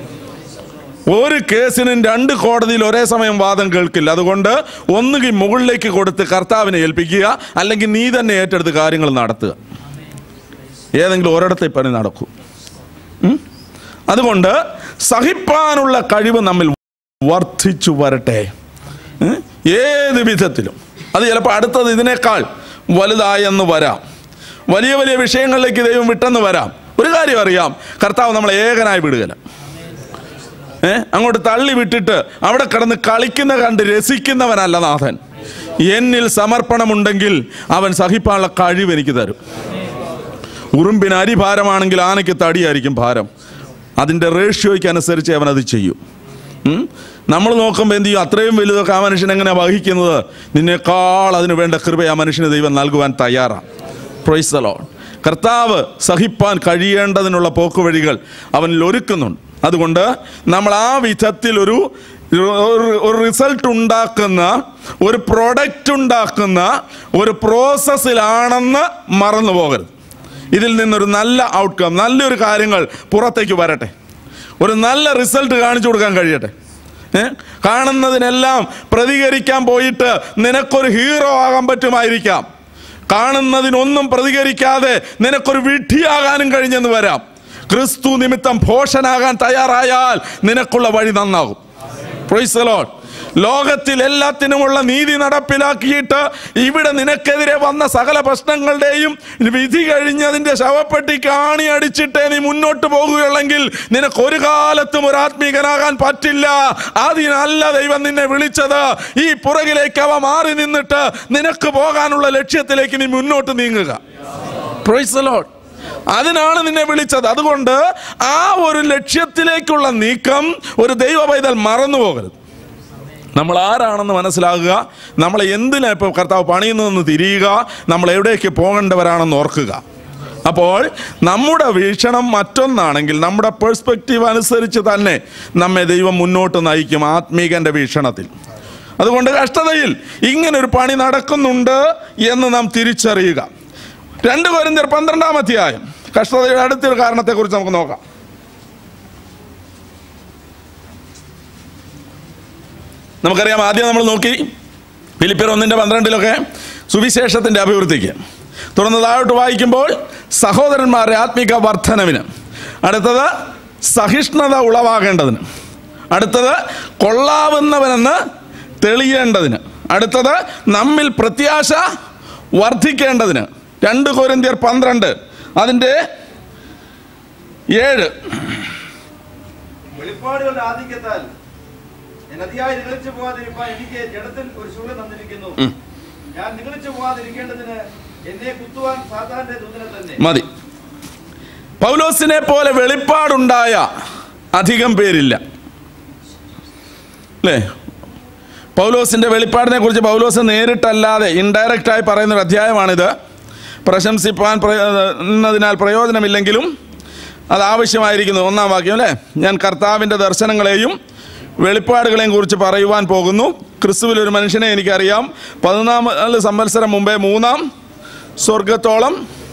ഒരു കേസിനും രണ്ട് കോടതിയിൽ ഒരേ സമയം വാദം കേൾക്കില്ല അതുകൊണ്ട് ഒന്നുകിൽ മുകളിലേക്ക് കൊടുത്ത് കർത്താവിനെ ഏൽപ്പിക്കുക അല്ലെങ്കിൽ നീ തന്നെ ഏറ്റെടുത്ത് കാര്യങ്ങൾ നടത്തുക ഏതെങ്കിലും ഒരിടത്തെ പണി നടക്കൂ ഉം? അതുകൊണ്ട് സഹിപ്പാനുള്ള കഴിവ് നമ്മിൽ വർദ്ധിച്ചു വരട്ടെ ഉം? ഏത് വിധത്തിലും അത് ചിലപ്പോൾ അടുത്തത് ഇതിനേക്കാൾ വലുതായെന്ന് വരാം വലിയ വലിയ വിഷയങ്ങളിലേക്ക് ദൈവം വിട്ടെന്ന് വരാം ഒരു കാര്യം അറിയാം കർത്താവ് നമ്മളെ ഏകനായി വിടുകയില്ല ഏ അങ്ങോട്ട് തള്ളി വിട്ടിട്ട് അവിടെ കിടന്ന് കളിക്കുന്ന കണ്ട് രസിക്കുന്നവനല്ല നാഥൻ എന്നിൽ സമർപ്പണമുണ്ടെങ്കിൽ അവൻ സഹിപ്പാനുള്ള കഴിവ് എനിക്ക് തരും ഉറുമ്പിന് അരി ഭാരമാണെങ്കിൽ ആനയ്ക്ക് തടിയായിരിക്കും ഭാരം അതിൻ്റെ റേഷ്യോയ്ക്ക് അനുസരിച്ച് അവൻ അത് ചെയ്യും ഉം? നമ്മൾ നോക്കുമ്പോൾ എന്ത് ചെയ്യും അത്രയും വലുതൊക്കെ ആ മനുഷ്യൻ എങ്ങനെ വഹിക്കുന്നത് നിന്നേക്കാൾ അതിന് വേണ്ട കൃപ ആ മനുഷ്യന് ദൈവം നൽകുവാൻ തയ്യാറാണ് പ്രൊയ്സലോ കർത്താവ് സഹിപ്പാൻ കഴിയേണ്ടതിനുള്ള പോക്കുവഴികൾ അവനിൽ ഒരുക്കുന്നുണ്ട് അതുകൊണ്ട് നമ്മൾ ആ വിധത്തിൽ ഒരു ഒരു- ഒരു റിസൾട്ട് ഉണ്ടാക്കുന്ന ഒരു പ്രൊഡക്റ്റ് ഉണ്ടാക്കുന്ന ഒരു പ്രോസസ്സിലാണെന്ന് മറന്നു പോകരുത് ഇതിൽ നിന്നൊരു നല്ല ഔട്ട്കം നല്ലൊരു കാര്യങ്ങൾ പുറത്തേക്ക് വരട്ടെ ഒരു നല്ല റിസൾട്ട് കാണിച്ചു കൊടുക്കാൻ കഴിയട്ടെ ഏ? കാണുന്നതിനെല്ലാം പ്രതികരിക്കാൻ പോയിട്ട് നിനക്കൊരു ഹീറോ ആകാൻ പറ്റുമായിരിക്കാം കാണുന്നതിനൊന്നും പ്രതികരിക്കാതെ നിനക്കൊരു വിഡ്ഢിയാകാനും കഴിഞ്ഞെന്ന് വരാം ക്രിസ്തു നിമിത്തം ഭോഷനാകാൻ തയ്യാറായാൽ നിനക്കുള്ള വഴി നന്നാകും Praise the Lord. ലോകത്തിൽ എല്ലാത്തിനുമുള്ള നീതി നടപ്പിലാക്കിയിട്ട് ഇവിടെ നിനക്കെതിരെ വന്ന സകല പ്രശ്നങ്ങളുടെയും വിധി കഴിഞ്ഞതിന്റെ ശവപ്പെട്ടി കാണി അടിച്ചിട്ടേ നീ മുന്നോട്ട് പോകുകയുള്ളെങ്കിൽ നിനക്ക് ഒരു കാലത്തും ഒരു ആത്മീകനാകാൻ പറ്റില്ല അതിനല്ല ദൈവം നിന്നെ വിളിച്ചത് ഈ പുറകിലേക്ക് അവ മാറി നിന്നിട്ട് നിനക്ക് പോകാനുള്ള ലക്ഷ്യത്തിലേക്ക് നീ മുന്നോട്ട് നീങ്ങുക Praise the Lord. അതിനാണ് നിന്നെ വിളിച്ചത് അതുകൊണ്ട് ആ ഒരു ലക്ഷ്യത്തിലേക്കുള്ള നീക്കം ഒരു ദൈവ പൈതൽ മറന്നു പോകരുത് നമ്മൾ ആരാണെന്ന് മനസ്സിലാകുക നമ്മളെ എന്തിനാ ഇപ്പോൾ കർത്താവ് പണിയുന്നതെന്ന് തിരിയുക നമ്മൾ എവിടേക്ക് പോകേണ്ടവരാണെന്ന് ഓർക്കുക അപ്പോൾ നമ്മുടെ വീക്ഷണം മറ്റൊന്നാണെങ്കിൽ നമ്മുടെ പെർസ്പെക്റ്റീവ് അനുസരിച്ച് തന്നെ നമ്മെ ദൈവം മുന്നോട്ട് നയിക്കും ആത്മീകന്റെ വീക്ഷണത്തിൽ അതുകൊണ്ട് കഷ്ടതയിൽ ഇങ്ങനൊരു പണി നടക്കുന്നുണ്ട് എന്ന് നാം തിരിച്ചറിയുക രണ്ട് കോരിന്ത്യർ പന്ത്രണ്ടാം അധ്യായം കഷ്ടതയുടെ അടുത്തൊരു കാരണത്തെക്കുറിച്ച് നമുക്ക് നോക്കാം നമുക്കറിയാം ആദ്യം നമ്മൾ നോക്കി ഫിലിപ്പിയർ ഒന്നിൻ്റെ പന്ത്രണ്ടിലൊക്കെ സുവിശേഷത്തിൻ്റെ അഭിവൃദ്ധിക്ക് തുടർന്ന് താഴോട്ട് വായിക്കുമ്പോൾ സഹോദരന്മാരുടെ ആത്മിക വർധനവിന് അടുത്തത് സഹിഷ്ണുത ഉളവാകേണ്ടതിന് അടുത്തത് കൊള്ളാവുന്നവനെന്ന് തെളിയേണ്ടതിന് അടുത്തത് നമ്മിൽ പ്രത്യാശ വർദ്ധിക്കേണ്ടതിന് രണ്ട് കോരിന്ത്യർ പന്ത്രണ്ട് അതിൻ്റെ ഏഴ് വെളിപ്പാടുകളുടെ ആധിക്യത്താൽ ഞാൻ അതിയായി നിഗളിച്ചു പോകാതിരിക്കാൻ എനിക്ക് ജഡത്തിൽ ഒരു ശൂലം തന്നിരിക്കുന്നു ഞാൻ നിഗളിച്ചു പോകാതിരിക്കേണ്ടതിന് എന്നെ കുത്തുവാൻ സാധാരണ ദൂതനെ തന്നെ മതി പൗലോസിനെ പോലെ വെളിപ്പാടുണ്ടായ അധികം പേരില്ല അല്ലേ പൗലോസിന്റെ വെളിപ്പാടിനെ കുറിച്ച് പൗലോസ് നേരിട്ടല്ലാതെ ഇൻഡയറക്റ്റ് ആയി പറയുന്ന ഒരു അധ്യായമാണിത് പ്രശംസിപ്പാൻ പ്രയോ- എന്നതിനാൽ പ്രയോജനമില്ലെങ്കിലും അത് ആവശ്യമായിരിക്കുന്നു ഒന്നാം വാക്യം അല്ലേ ഞാൻ കർത്താവിൻ്റെ ദർശനങ്ങളെയും വെളിപ്പാടുകളെയും കുറിച്ച് പറയുവാൻ പോകുന്നു ക്രിസ്തുവിൽ ഒരു മനുഷ്യനെ എനിക്കറിയാം പതിനാല് സംവത്സരം മുമ്പേ മൂന്നാം സ്വർഗത്തോളം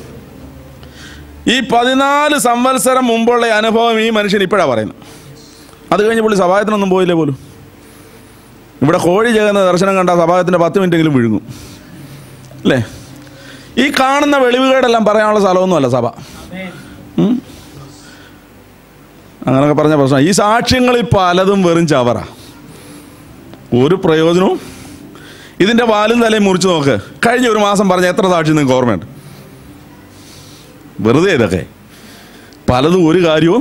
ഈ പതിനാല് സംവത്സരം മുമ്പുള്ള അനുഭവം ഈ മനുഷ്യൻ ഇപ്പോഴാണ് പറയുന്നത് അത് കഴിഞ്ഞ് പുള്ളി സഭായത്തിനൊന്നും പോയില്ലേ പോലും ഇവിടെ കോഴി ചെയ്യുന്ന ദർശനം കണ്ട സഭായത്തിൻ്റെ പത്ത് മിനിറ്റെങ്കിലും വിഴുങ്ങും അല്ലേ ഈ കാണുന്ന വെളിവുകേടെല്ലാം പറയാനുള്ള സ്ഥലമൊന്നുമല്ല സഭ ഉം. അങ്ങനൊക്കെ പറഞ്ഞ പ്രശ്നം ഈ സാക്ഷ്യങ്ങളിൽ പലതും വെറും ചവറ ഒരു പ്രയോജനവും ഇതിൻ്റെ വാലും തലയും മുറിച്ച് നോക്ക് കഴിഞ്ഞ ഒരു മാസം പറഞ്ഞ എത്ര സാക്ഷി നിങ്ങൾക്ക് ഓർമ്മയുണ്ട് വെറുതെ ഇതൊക്കെ പലതും ഒരു കാര്യവും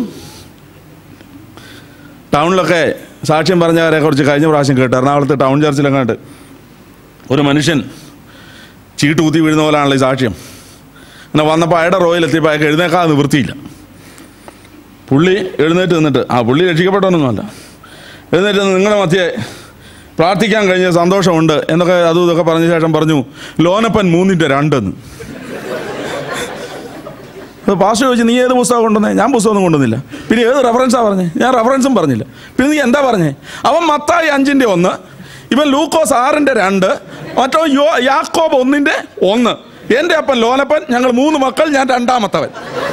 ടൗണിലൊക്കെ സാക്ഷ്യം പറഞ്ഞവരെ കുറിച്ച് കഴിഞ്ഞ പ്രാവശ്യം കേട്ടു എറണാകുളത്ത് ടൗൺ ചർച്ചിലെങ്ങാണ്ട് ഒരു മനുഷ്യൻ ചീട്ട് കുത്തി വീഴുന്ന പോലാണല്ലോ ഈ സാക്ഷ്യം എന്നാൽ വന്നപ്പോൾ അയാളുടെ റോയിലെത്തിയപ്പോൾ അയാൾക്ക് എഴുന്നേക്കാൻ നിവൃത്തിയില്ല പുള്ളി എഴുന്നേറ്റ് നിന്നിട്ട് ആ പുള്ളി രക്ഷിക്കപ്പെട്ടവനൊന്നുമല്ല എഴുന്നേറ്റ് നിന്ന് നിങ്ങളുടെ മധ്യേ പ്രാർത്ഥിക്കാൻ കഴിഞ്ഞ സന്തോഷമുണ്ട് എന്നൊക്കെ അതും ഇതൊക്കെ പറഞ്ഞ ശേഷം പറഞ്ഞു ലോനപ്പൻ മൂന്നിൻ്റെ രണ്ടെന്ന് അപ്പോൾ പാസ്റ്റർ ചോദിച്ചു നീ ഏത് പുസ്തകം കൊണ്ടുവന്നേ ഞാൻ പുസ്തകമൊന്നും കൊണ്ടുവന്നില്ല പിന്നെ ഏത് റെഫറൻസാണ് പറഞ്ഞേ ഞാൻ റെഫറൻസും പറഞ്ഞില്ല പിന്നെ നീ എന്താ പറഞ്ഞേ അവൻ മത്തായി അഞ്ചിൻ്റെ ഒന്ന് ഇവൻ ലൂക്കോസ് ആറിൻ്റെ രണ്ട് മറ്റോ യോ യാക്കോബ് ഒന്നിൻ്റെ ഒന്ന് എൻ്റെ അപ്പൻ ലോനപ്പൻ ഞങ്ങൾ മൂന്ന് മക്കൾ ഞാൻ രണ്ടാമത്തവൻ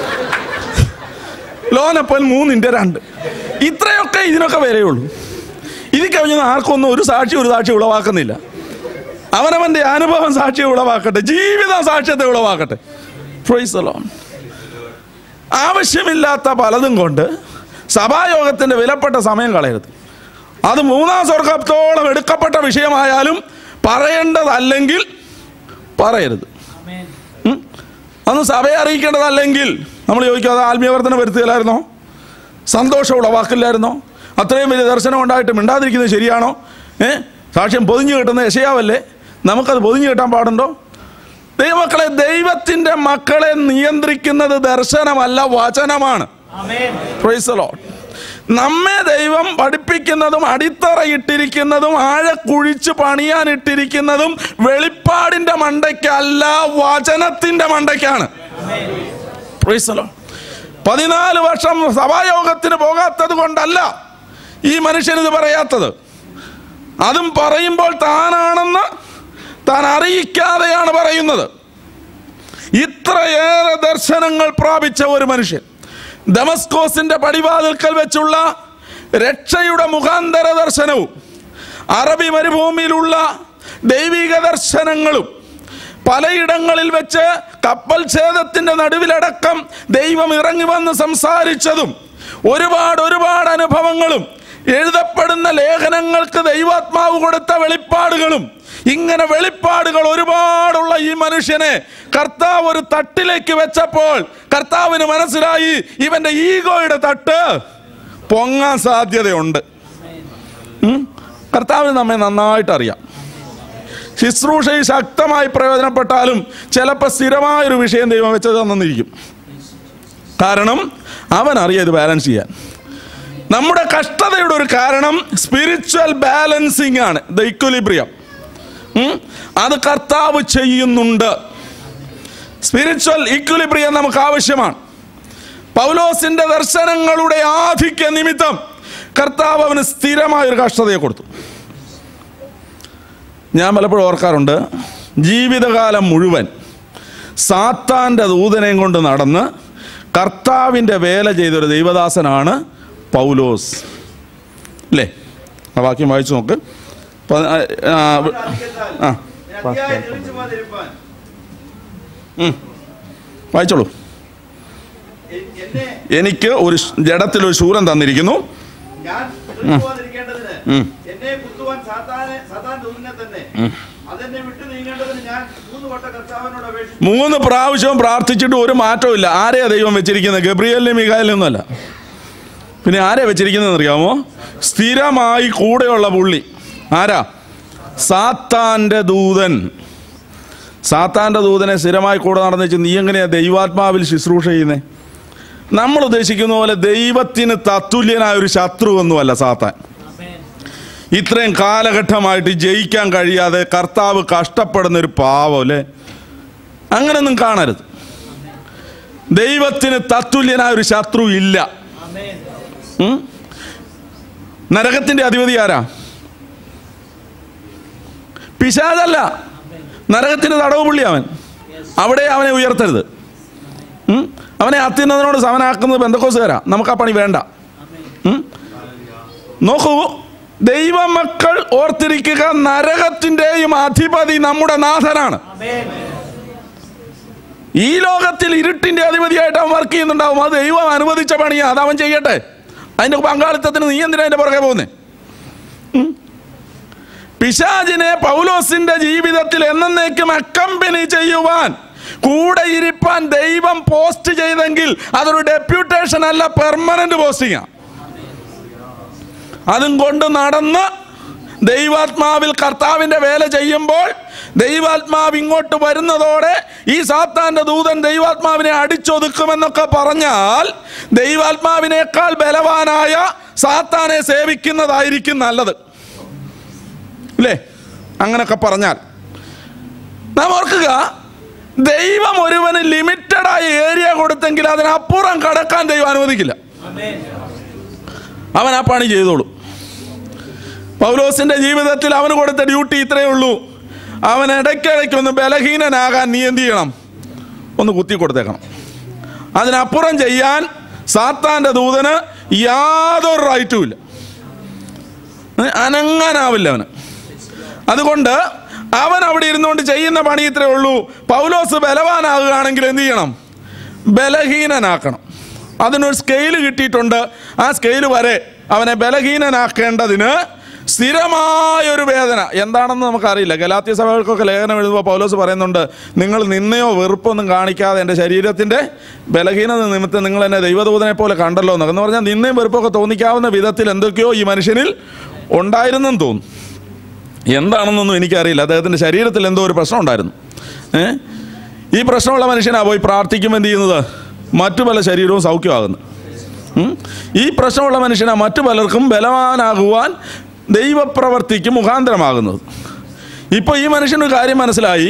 ലോനപ്പൻ മൂന്നിൻ്റെ രണ്ട് ഇത്രയൊക്കെ ഇതിനൊക്കെ വിലയുള്ളൂ ഇതിൽ കവിഞ്ഞൊന്നും ആർക്കൊന്നും ഒരു സാക്ഷി ഒരു സാക്ഷി ഉളവാക്കുന്നില്ല അവനവൻ്റെ അനുഭവം സാക്ഷ്യം ഉളവാക്കട്ടെ ജീവിതം സാക്ഷ്യത്തെ ഉളവാക്കട്ടെ Praise the Lord. ആവശ്യമില്ലാത്ത പലതും കൊണ്ട് സഭായോഗത്തിൻ്റെ വിലപ്പെട്ട സമയം കളയരുത് അത് മൂന്നാം സ്വർഗത്തോളം എടുക്കപ്പെട്ട വിഷയമായാലും പറയേണ്ടതല്ലെങ്കിൽ പറയരുത് ഉം? അന്ന് സഭയെ അറിയിക്കേണ്ടതല്ലെങ്കിൽ നമ്മൾ ചോദിക്കും അത് ആത്മീയവർദ്ധന വരുത്തുകയില്ലായിരുന്നോ സന്തോഷം ഉളവാക്കില്ലായിരുന്നോ അത്രയും വലിയ ദർശനം ഉണ്ടായിട്ട് മിണ്ടാതിരിക്കുന്നത് ശരിയാണോ ഏ സാക്ഷ്യം പൊതിഞ്ഞു കിട്ടുന്ന യശയാവല്ലേ നമുക്കത് പൊതിഞ്ഞു കിട്ടാൻ പാടുണ്ടോ ദൈവമക്കളെ ദൈവത്തിൻ്റെ മക്കളെ നിയന്ത്രിക്കുന്നത് ദർശനമല്ല വചനമാണ് Praise the Lord. നമ്മെ ദൈവം പഠിപ്പിക്കുന്നതും അടിത്തറയിട്ടിരിക്കുന്നതും ആഴക്കുഴിച്ച് പണിയാനിട്ടിരിക്കുന്നതും വെളിപ്പാടിന്റെ മണ്ടയ്ക്കല്ല വചനത്തിന്റെ മണ്ടയ്ക്കാണ് Praise the Lord. പതിനാല് വർഷം സഭായോഗത്തിന് പോകാത്തത് കൊണ്ടല്ല ഈ മനുഷ്യനിത് പറയാത്തത് അതും പറയുമ്പോൾ താനാണെന്ന് താൻ അറിയിക്കാതെയാണ് പറയുന്നത് ഇത്രയേറെ ദർശനങ്ങൾ പ്രാപിച്ച ഒരു മനുഷ്യൻ ദമസ്കോസിന്റെ പടിവാതിൽക്കൽ വെച്ചുള്ള രക്ഷയുടെ മുഖാന്തര ദർശനവും അറബി മരുഭൂമിയിലുള്ള ദൈവിക ദർശനങ്ങളും പലയിടങ്ങളിൽ വെച്ച് കപ്പൽ ഛേദത്തിന്റെ നടുവിലടക്കം ദൈവം ഇറങ്ങി വന്ന് സംസാരിച്ചതും ഒരുപാട് ഒരുപാട് അനുഭവങ്ങളും എഴുതപ്പെടുന്ന ലേഖനങ്ങൾക്ക് ദൈവാത്മാവ് കൊടുത്ത വെളിപ്പാടുകളും ഇങ്ങനെ വെളിപ്പാടുകൾ ഒരുപാടുള്ള ഈ മനുഷ്യനെ കർത്താവ് ഒരു തട്ടിലേക്ക് വെച്ചപ്പോൾ കർത്താവിന് മനസ്സിലായി ഇവന്റെ ഈഗോയുടെ തട്ട് പൊങ്ങാൻ സാധ്യതയുണ്ട് ഉം? കർത്താവിന് നമ്മെ നന്നായിട്ട് അറിയാം ശുശ്രൂഷയിൽ ശക്തമായി പ്രയോജനപ്പെട്ടാലും ചിലപ്പോൾ സ്ഥിരമായൊരു വിഷയം ദൈവം വെച്ചത് തന്നിരിക്കും കാരണം അവൻ അറിയാം ഇത് ബാലൻസ് ചെയ്യാൻ നമ്മുടെ കഷ്ടതയുടെ ഒരു കാരണം സ്പിരിച്വൽ ബാലൻസിങ് ആണ് ദ ഇക്വലിബ്രിയം അത് കർത്താവ് ചെയ്യുന്നുണ്ട് സ്പിരിച്വൽ ഇക്വലിബ്രിയം നമുക്ക് ആവശ്യമാണ് പൗലോസിന്റെ ദർശനങ്ങളുടെ ആധിക്യ നിമിത്തം കർത്താവ് അവന് സ്ഥിരമായ ഒരു കഷ്ടതയെ കൊടുത്തു ഞാൻ പലപ്പോഴും ഓർക്കാറുണ്ട് ജീവിതകാലം മുഴുവൻ സാത്താൻ്റെ ദൂതനെയും കൊണ്ട് നടന്ന് കർത്താവിൻ്റെ വേല ചെയ്തൊരു ദൈവദാസനാണ് പൗലോസ് അല്ലേ ആ വാക്യം വായിച്ചു നോക്ക് പ- ആ, ആ, ആധിക്യത്താൽ ആ ഞാൻ അതിയായി തെളിച്ചു പോകാതിരിപ്പാൻ ഉം. വായിച്ചോളൂ എ- എന്നെ എനിക്ക് ഒരു ഷ്- ജഡത്തിലൊരു ശൂലം തന്നിരിക്കുന്നു ഞാൻ തെളിച്ചു പോകാതിരിക്കേണ്ടതിന് ഉം. എന്നെ കുത്തുവാൻ സാത്താനെ സാത്താൻ ദൂതനെ തന്നെ അതെന്നെ വിട്ടു നീങ്ങേണ്ടതിന് ഞാൻ മൂന്ന് വട്ട കർത്താവിനോട് അപേക്ഷിച്ചു മൂന്ന് പ്രാവശ്യവും പ്രാർത്ഥിച്ചിട്ട് ഒരു മാറ്റവും ഇല്ല ആരെയാ ദൈവം വെച്ചിരിക്കുന്നത് ഗബ്രിയലിനും മികായലിനും അല്ല പിന്നെ ആരെയാ വെച്ചിരിക്കുന്നത് അറിയാമോ സ്ഥിരമായി കൂടെയുള്ള പുള്ളി ആരാ സാത്താൻ്റെ ദൂതൻ സാത്താൻ്റെ ദൂതനെ സ്ഥിരമായി കൂടെ നടന്നു വെച്ച് നീ എങ്ങനെയാ ദൈവാത്മാവിൽ ശുശ്രൂഷ ചെയ്യുന്നേ നമ്മൾ ഉദ്ദേശിക്കുന്ന പോലെ ദൈവത്തിന് തത്തുല്യനായ ഒരു ശത്രുവൊന്നുമല്ല സാത്താൻ ഇത്രയും കാലഘട്ടമായിട്ട് ജയിക്കാൻ കഴിയാതെ കർത്താവ് കഷ്ടപ്പെടുന്ന ഒരു പാവം അല്ലേ അങ്ങനൊന്നും കാണരുത് ദൈവത്തിന് തത്തുല്യനായ ഒരു ശത്രു ഇല്ല ഉം? നരകത്തിന്റെ അധിപതി ആരാ പിശാചല്ല നരകത്തിന് തടവ് പുള്ളി അവൻ അവിടെ അവനെ ഉയർത്തരുത് ഉം? അവനെ അത്യുന്നതിനോട് സമനാക്കുന്നത് ബന്ധക്കോസുകാരാ നമുക്ക് ആ പണി വേണ്ട ഉം? നോക്കൂ ദൈവമക്കൾ ഓർത്തിരിക്കുക നരകത്തിൻ്റെയും അധിപതി നമ്മുടെ നാഥനാണ് ഈ ലോകത്തിൽ ഇരുട്ടിന്റെ അധിപതിയായിട്ട് അവൻ വർക്ക് ചെയ്യുന്നുണ്ടാവും അത് ദൈവം അനുവദിച്ച പണിയാ അത് അവൻ ചെയ്യട്ടെ അതിന്റെ പങ്കാളിത്തത്തിന് നീ എന്തിനാ അതിന്റെ പുറകെ പോകുന്നേ ഉം? പിശാചിനെ പൗലോസിന്റെ ജീവിതത്തിൽ എന്നേക്കും അക്കമ്പനി ചെയ്യുവാൻ കൂടെ ഇരിപ്പാൻ ദൈവം പോസ്റ്റ് ചെയ്തെങ്കിൽ അതൊരു ഡെപ്യൂട്ടേഷൻ അല്ല പെർമനന്റ് പോസ്റ്റിംഗാ അതും കൊണ്ട് നടന്ന് ദൈവാത്മാവിൽ കർത്താവിന്റെ വേല ചെയ്യുമ്പോൾ ദൈവാത്മാവ് ഇങ്ങോട്ട് വരുന്നതോടെ ഈ സാത്താന്റെ ദൂതൻ ദൈവാത്മാവിനെ അടിച്ചൊതുക്കുമെന്നൊക്കെ പറഞ്ഞാൽ ദൈവാത്മാവിനേക്കാൾ ബലവാനായ സാത്താനെ സേവിക്കുന്നതായിരിക്കും നല്ലത് അല്ലേ അങ്ങനൊക്കെ പറഞ്ഞാൽ നാം ഓർക്കുക ദൈവം ഒരുവന് ലിമിറ്റഡായ ഏരിയ കൊടുത്തെങ്കിൽ അതിനപ്പുറം കടക്കാൻ ദൈവം അനുവദിക്കില്ല അവൻ ആ പണി ചെയ്തോളൂ പൗലോസിന്റെ ജീവിതത്തിൽ അവന് കൊടുത്ത ഡ്യൂട്ടി ഇത്രയേ ഉള്ളൂ അവൻ ഇടയ്ക്കിടയ്ക്ക് ഒന്ന് ബലഹീനനാകാൻ നീ എന്ത് ചെയ്യണം ഒന്ന് കുത്തി കൊടുത്തേക്കണം അതിനപ്പുറം ചെയ്യാൻ സാത്താൻ്റെ ദൂതന് യാതൊരു റൈറ്റും ഇല്ല ഏ, അനങ്ങാനാവില്ല അവന് അതുകൊണ്ട് അവൻ അവിടെ ഇരുന്നുകൊണ്ട് ചെയ്യുന്ന പണി ഇത്രയേ ഉള്ളൂ പൗലോസ് ബലവാനാകുകയാണെങ്കിൽ എന്ത് ചെയ്യണം ബലഹീനനാക്കണം അതിനൊരു സ്കെയിൽ കിട്ടിയിട്ടുണ്ട് ആ സ്കെയിൽ വരെ അവനെ ബലഹീനനാക്കേണ്ടതിന് സ്ഥിരമായൊരു വേദന എന്താണെന്ന് നമുക്കറിയില്ല ഗലാത്യ സഭകൾക്കൊക്കെ ലേഖനം എഴുതുമ്പോൾ പൗലോസ് പറയുന്നുണ്ട് നിങ്ങൾ നിന്നയോ വെറുപ്പൊന്നും കാണിക്കാതെ എൻ്റെ ശരീരത്തിൻ്റെ ബലഹീനത നിമിത്തം നിങ്ങൾ എന്നെ ദൈവദൂതനെ പോലെ കണ്ടല്ലോ എന്നൊക്കെ എന്ന് പറഞ്ഞാൽ നിന്നയും വെറുപ്പൊക്കെ തോന്നിക്കാവുന്ന വിധത്തിൽ എന്തൊക്കെയോ ഈ മനുഷ്യനിൽ ഉണ്ടായിരുന്നെന്ന് തോന്നുന്നു എന്താണെന്നൊന്നും എനിക്കറിയില്ല അദ്ദേഹത്തിൻ്റെ ശരീരത്തിൽ എന്തോ ഒരു പ്രശ്നം ഉണ്ടായിരുന്നു ഏ ഈ പ്രശ്നമുള്ള മനുഷ്യനാ പോയി പ്രാർത്ഥിക്കുമ്പോൾ എന്ത് ചെയ്യുന്നത് മറ്റു പല ശരീരവും സൗഖ്യമാകുന്നു ഉം? ഈ പ്രശ്നമുള്ള മനുഷ്യനാ മറ്റു പലർക്കും ബലവാനാകുവാൻ ദൈവപ്രവർത്തിക്ക് മുഖാന്തരമാകുന്നത് ഇപ്പോൾ ഈ മനുഷ്യനൊരു കാര്യം മനസ്സിലായി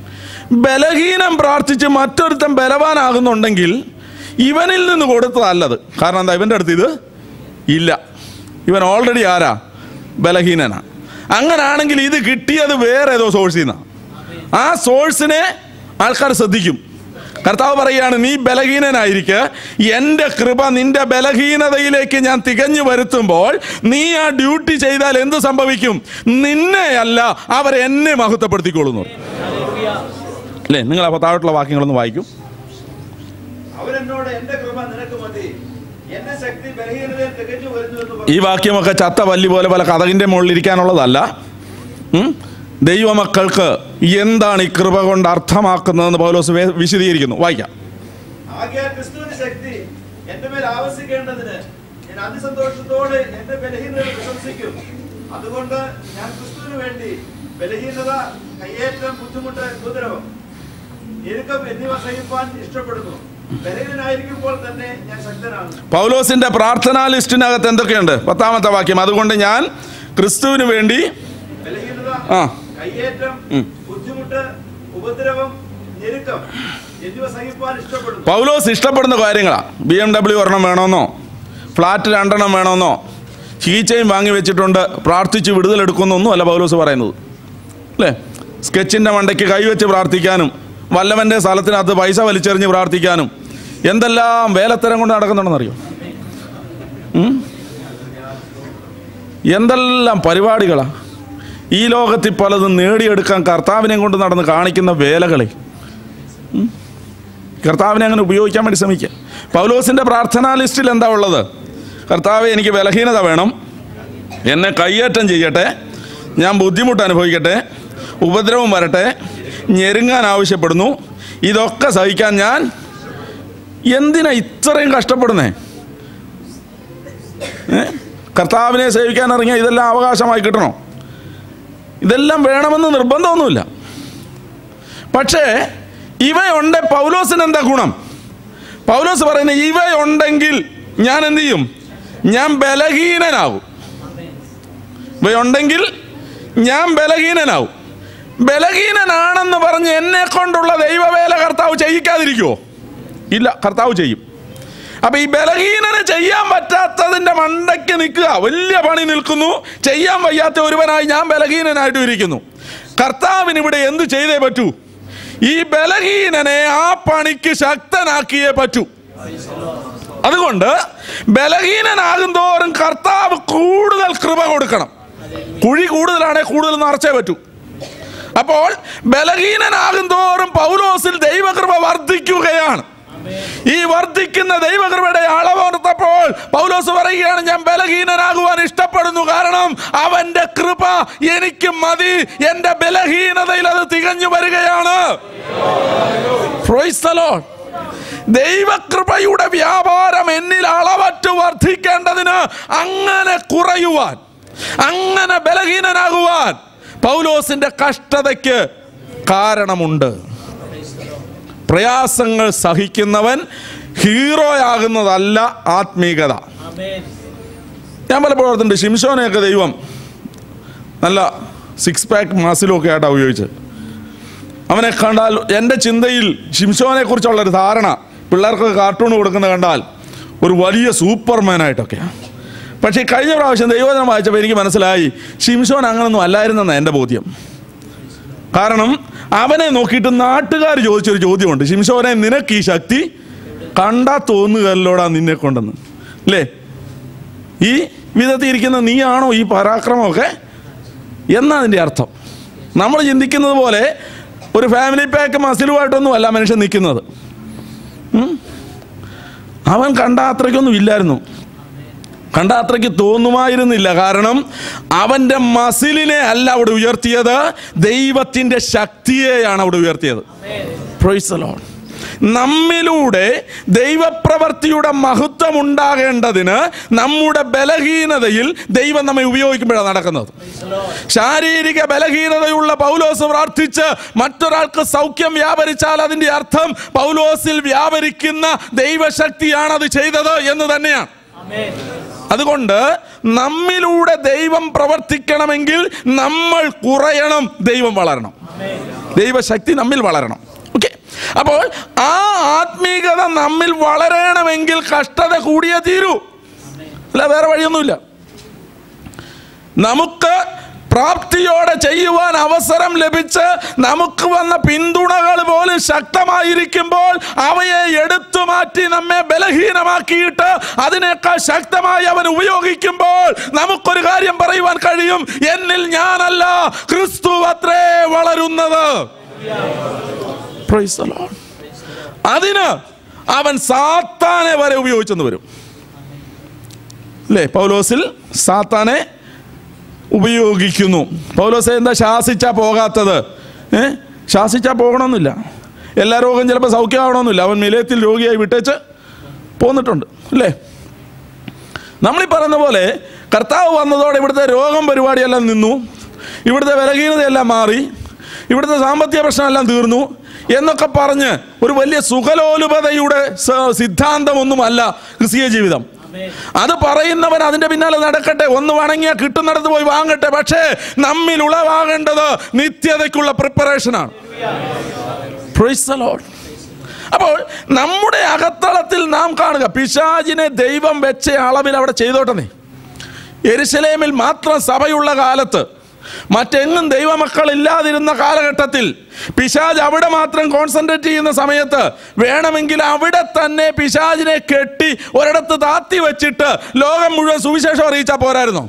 ബലഹീനം പ്രാർത്ഥിച്ച് മറ്റൊരുത്തൻ ബലവാനാകുന്നുണ്ടെങ്കിൽ ഇവനിൽ നിന്ന് കൊടുത്തതല്ലത് കാരണം എന്താ ഇവൻ്റെ അടുത്ത് ഇത് ഇല്ല ഇവൻ ഓൾറെഡി ആരാ ബലഹീനനാ അങ്ങനാണെങ്കിൽ ഇത് കിട്ടിയത് വേറെ ഏതോ സോഴ്സിൽ നിന്നാണ് ആ സോഴ്സിനെ ആൾക്കാർ ശ്രദ്ധിക്കും കർത്താവ് പറയുകയാണ് നീ ബലഹീനനായിരിക്കെ എൻ്റെ കൃപ നിന്റെ ബലഹീനതയിലേക്ക് ഞാൻ തികഞ്ഞു വരുത്തുമ്പോൾ നീ ആ ഡ്യൂട്ടി ചെയ്താൽ എന്ത് സംഭവിക്കും നിന്നെയല്ല അവർ എന്നെ മഹത്വപ്പെടുത്തിക്കൊള്ളുന്നു അല്ലേ നിങ്ങൾ അപ്പോൾ താഴോട്ടുള്ള വാക്യങ്ങളൊന്ന് വായിക്കും അവരെന്നോട് എന്റെ കൃപ നിനക്ക് മതി എന്റെ ശക്തി ബലഹീനതയെ തികഞ്ഞു വരുന്നു എന്ന് ഈ പറഞ്ഞു വാക്യമൊക്കെ ചത്ത വല്ലി പോലെ പല കഥകിൻ്റെ മുകളിൽ ഇരിക്കാനുള്ളതല്ല ഉം? ദൈവമക്കൾക്ക് എന്താണ് ഈ കൃപ കൊണ്ട് അർത്ഥമാക്കുന്നതെന്ന് പൗലോസ് വേ- വിശദീകരിക്കുന്നു വായിക്കാം ആകയാൽ ക്രിസ്തുവിന്റെ ശക്തി എന്റെ മേൽ ആവശ്യിക്കേണ്ടതിന് ഞാൻ അതിസന്തോഷത്തോടെ എന്റെ ബലഹീനത പ്രശംസിക്കും അതുകൊണ്ട് ഞാൻ ക്രിസ്തുവിന് വേണ്ടി ബലഹീനത കയ്യേറ്റം ബുദ്ധിമുട്ട് ഉപദ്രവം ഞെരുക്കം എന്നിവ സഹിപ്പാൻ ഇഷ്ടപ്പെടുന്നു ബലഹീനനായിരിക്കുമ്പോൾ തന്നെ ഞാൻ ശക്തനാണ് പൗലോസിന്റെ പ്രാർത്ഥനാ ലിസ്റ്റിനകത്ത് എന്തൊക്കെയുണ്ട് പത്താമത്തെ വാക്യം അതുകൊണ്ട് ഞാൻ ക്രിസ്തുവിന് വേണ്ടി ബലഹീനത ആ കയ്യേറ്റം ഉം. ബുദ്ധിമുട്ട് ഉപദ്രവം ഞെരുക്കം എന്നിവ സഹിപ്പാൻ ഇഷ്ടപ്പെടുന്നു പൗലോസ് ഇഷ്ടപ്പെടുന്ന കാര്യങ്ങളാണ് ബി എം ഡബ്ല്യു ഒരെണ്ണം വേണമെന്നോ ഫ്ലാറ്റ് രണ്ടെണ്ണം വേണമെന്നോ ചീച്ചയും വാങ്ങി വെച്ചിട്ടുണ്ട് പ്രാർത്ഥിച്ച് വിടുതലെടുക്കുന്നൊന്നും അല്ല പൗലോസ് പറയുന്നത് അല്ലേ സ്കെച്ചിൻ്റെ മണ്ടയ്ക്ക് കൈവച്ച് പ്രാർത്ഥിക്കാനും വല്ലവൻ്റെ സ്ഥലത്തിനകത്ത് പൈസ വലിച്ചെറിഞ്ഞ് പ്രാർത്ഥിക്കാനും എന്തെല്ലാം വേലത്തരം കൊണ്ട് നടക്കുന്നുണ്ടെന്നറിയോ ഉം? എന്തെല്ലാം പരിപാടികളാണ് ഈ ലോകത്തിൽ പലതും നേടിയെടുക്കാൻ കർത്താവിനെ കൊണ്ട് നടന്ന് കാണിക്കുന്ന വേലകളെ കർത്താവിനെ അങ്ങനെ ഉപയോഗിക്കാൻ വേണ്ടി ശ്രമിക്കുക പൗലോസിൻ്റെ പ്രാർത്ഥനാ ലിസ്റ്റിൽ എന്താ ഉള്ളത് കർത്താവ് എനിക്ക് ബലഹീനത വേണം എന്നെ കയ്യേറ്റം ചെയ്യട്ടെ ഞാൻ ബുദ്ധിമുട്ട് അനുഭവിക്കട്ടെ ഉപദ്രവം വരട്ടെ ഞെരുങ്ങാൻ ആവശ്യപ്പെടുന്നു ഇതൊക്കെ സഹിക്കാൻ ഞാൻ എന്തിനാ ഇത്രയും കഷ്ടപ്പെടുന്നേ ഏ? കർത്താവിനെ സേവിക്കാൻ ഇറങ്ങിയ ഇതെല്ലാം അവകാശമായി കിട്ടണോ ഇതെല്ലാം വേണമെന്ന് നിർബന്ധമൊന്നുമില്ല പക്ഷേ ഇവയുണ്ട് പൗലോസിന് എന്താ ഗുണം പൗലോസ് പറയുന്നത് ഇവയുണ്ടെങ്കിൽ ഞാൻ എന്ത് ചെയ്യും ഞാൻ ബലഹീനനാകും ഇവയുണ്ടെങ്കിൽ ഞാൻ ബലഹീനനാവും ബലഹീനനാണെന്ന് പറഞ്ഞ് എന്നെ കൊണ്ടുള്ള ദൈവവേല കർത്താവ് ചെയ്യിക്കാതിരിക്കുമോ ഇല്ല കർത്താവ് ചെയ്യും അപ്പൊ ഈ ബലഹീനന് ചെയ്യാൻ പറ്റാത്തതിന്റെ മണ്ടയ്ക്ക് നിൽക്കുക വലിയ പണി നിൽക്കുന്നു ചെയ്യാൻ വയ്യാത്ത ഒരുവനായി ഞാൻ ബലഹീനനായിട്ട് ഇരിക്കുന്നു കർത്താവിന് ഇവിടെ എന്ത് ചെയ്തേ പറ്റൂ ഈ ബലഹീനനെ ആ പണിക്ക് ശക്തനാക്കിയേ പറ്റൂ അതുകൊണ്ട് ബലഹീനനാകും തോറും കർത്താവ് കൂടുതൽ കൃപ കൊടുക്കണം കുഴി കൂടുതലാണെങ്കിൽ കൂടുതൽ നിറച്ചേ പറ്റൂ അപ്പോൾ ബലഹീനനാകും തോറും പൗലോസിൽ ദൈവകൃപ വർദ്ധിക്കുകയാണ് ഈ വർദ്ധിക്കുന്ന ദൈവകൃപയുടെ അളവോർത്തപ്പോൾ പൗലോസ് പറയുകയാണ് ഞാൻ ബലഹീനനാകുവാൻ ഇഷ്ടപ്പെടുന്നു കാരണം അവന്റെ കൃപ എനിക്ക് മതി എന്റെ ബലഹീനതയിൽ അത് തികഞ്ഞു വരികയാണ് Praise the Lord. ദൈവകൃപയുടെ വ്യാപാരം എന്നിൽ അളവറ്റ് വർദ്ധിക്കേണ്ടതിന് അങ്ങനെ കുറയുവാൻ അങ്ങനെ ബലഹീനനാകുവാൻ പൗലോസിന്റെ കഷ്ടതയ്ക്ക് കാരണമുണ്ട് പ്രയാസങ്ങൾ സഹിക്കുന്നവൻ ഹീറോയാകുന്നതല്ല ആത്മീകത ഞാൻ പലപ്പോഴും ഓർത്തുണ്ട് ഷിംഷോനെയൊക്കെ ദൈവം നല്ല സിക്സ് പാക്ക് മാസിലും ഒക്കെ ആയിട്ടാണ് ഉപയോഗിച്ചത് അവനെ കണ്ടാൽ എൻ്റെ ചിന്തയിൽ ഷിംഷോനെ കുറിച്ചുള്ളൊരു ധാരണ പിള്ളേർക്ക് കാർട്ടൂൺ കൊടുക്കുന്ന കണ്ടാൽ ഒരു വലിയ സൂപ്പർമാനായിട്ടൊക്കെയാണ് പക്ഷേ ഈ കഴിഞ്ഞ പ്രാവശ്യം ദൈവജനം വായിച്ചപ്പോൾ എനിക്ക് മനസ്സിലായി ഷിംഷോൻ അങ്ങനൊന്നും അല്ലായിരുന്നെന്നാണ് എൻ്റെ ബോധ്യം കാരണം അവനെ നോക്കിയിട്ട് നാട്ടുകാർ ചോദിച്ചൊരു ചോദ്യമുണ്ട് ഷിംഷോനെ നിനക്ക് ഈ ശക്തി കണ്ടാ തോന്നുകല്ലോടാ നിന്നെ കൊണ്ടെന്ന് അല്ലേ ഈ വിധത്തിൽ ഇരിക്കുന്ന നീയാണോ ഈ പരാക്രമമൊക്കെ എന്നാ അതിൻ്റെ അർത്ഥം നമ്മൾ ചിന്തിക്കുന്നത് പോലെ ഒരു ഫാമിലി പാക്ക് മസിലുമായിട്ടൊന്നും അല്ല മനുഷ്യൻ നിൽക്കുന്നത് ഉം? അവൻ കണ്ട അത്രയ്ക്കൊന്നും ഇല്ലായിരുന്നു കണ്ട അത്രയ്ക്ക് തോന്നുമായിരുന്നില്ല കാരണം അവൻ്റെ മസിലിനെ അല്ല അവിടെ ഉയർത്തിയത് ദൈവത്തിൻ്റെ ശക്തിയെയാണ് അവിടെ ഉയർത്തിയത് Praise the Lord. നമ്മിലൂടെ ദൈവപ്രവർത്തിയുടെ മഹത്വം ഉണ്ടാകേണ്ടതിന് നമ്മുടെ ബലഹീനതയിൽ ദൈവം നമ്മെ ഉപയോഗിക്കുമ്പോഴാണ് നടക്കുന്നത് ശാരീരിക ബലഹീനതയുള്ള പൗലോസ് പ്രാർത്ഥിച്ച് മറ്റൊരാൾക്ക് സൗഖ്യം വ്യാപരിച്ചാൽ അതിൻ്റെ അർത്ഥം പൗലോസിൽ വ്യാപരിക്കുന്ന ദൈവശക്തിയാണ് അത് ചെയ്തത് എന്ന് തന്നെയാണ് അതുകൊണ്ട് നമ്മിലൂടെ ദൈവം പ്രവർത്തിക്കണമെങ്കിൽ നമ്മൾ കുറയണം ദൈവം വളരണം ദൈവശക്തി നമ്മിൽ വളരണം ഓക്കെ അപ്പോൾ ആ ആത്മീകത നമ്മിൽ വളരണമെങ്കിൽ കഷ്ടത കൂടിയേ തീരൂ അല്ല വേറെ വഴിയൊന്നുമില്ല നമുക്ക് പ്രാപ്തിയോടെ ചെയ്യുവാൻ അവസരം ലഭിച്ച് നമുക്ക് വന്ന പിന്തുണകൾ പോലും ശക്തമായിരിക്കുമ്പോൾ അവയെ എടുത്തു മാറ്റി നമ്മെ ബലഹീനമാക്കിയിട്ട് അതിനേക്കാൾ ശക്തമായി അവൻ ഉപയോഗിക്കുമ്പോൾ നമുക്കൊരു കാര്യം പറയുവാൻ കഴിയും എന്നിൽ ഞാനല്ല ക്രിസ്തു അത്രേ വളരുന്നത് Praise the Lord. അതിന് അവൻ സാത്താനെ വരെ ഉപയോഗിച്ചെന്ന് വരും അല്ലേ പൗലോസിൽ സാത്താനെ ഉപയോഗിക്കുന്നു പൗലോസ് എന്താ ശാസിച്ചാ പോകാത്തത് ഏ ശാസിച്ചാ പോകണമെന്നില്ല എല്ലാ രോഗം ചിലപ്പോൾ സൗഖ്യമാവണമെന്നില്ല അവൻ നിലയത്തിൽ രോഗിയായി വിട്ടേച്ച് പോന്നിട്ടുണ്ട് അല്ലേ നമ്മളീ പറയുന്ന പോലെ കർത്താവ് വന്നതോടെ ഇവിടുത്തെ രോഗം പരിപാടിയെല്ലാം നിന്നു ഇവിടുത്തെ ബലഹീനതയെല്ലാം മാറി ഇവിടുത്തെ സാമ്പത്തിക പ്രശ്നമെല്ലാം തീർന്നു എന്നൊക്കെ പറഞ്ഞ് ഒരു വലിയ സുഖലോലുപതയുടെ സ- സിദ്ധാന്തമൊന്നുമല്ല ക്രിസ്തീയ ജീവിതം അത് പറയുന്നവൻ അതിന്റെ പിന്നാലെ നടക്കട്ടെ ഒന്ന് വണങ്ങിയാൽ കിട്ടുന്നിടത്ത് പോയി വാങ്ങട്ടെ പക്ഷേ നമ്മിൽ ഉളവാകേണ്ടത് നിത്യതയ്ക്കുള്ള പ്രിപ്പറേഷനാണ് Praise the Lord. അപ്പോൾ നമ്മുടെ അകത്തളത്തിൽ നാം കാണുക പിശാചിനെ ദൈവം വെച്ച അളവിൽ അവിടെ ചെയ്തോട്ടെ എരുസലേമിൽ മാത്രം സഭയുള്ള കാലത്ത് മറ്റെങ്ങും ദൈവമക്കൾ ഇല്ലാതിരുന്ന കാലഘട്ടത്തിൽ പിശാജ് അവിടെ മാത്രം കോൺസെൻട്രേറ്റ് ചെയ്യുന്ന സമയത്ത് വേണമെങ്കിൽ അവിടെ തന്നെ പിശാജിനെ കെട്ടി ഒരിടത്ത് താത്തി വെച്ചിട്ട് ലോകം മുഴുവൻ സുവിശേഷം അറിയിച്ചാൽ പോരായിരുന്നോ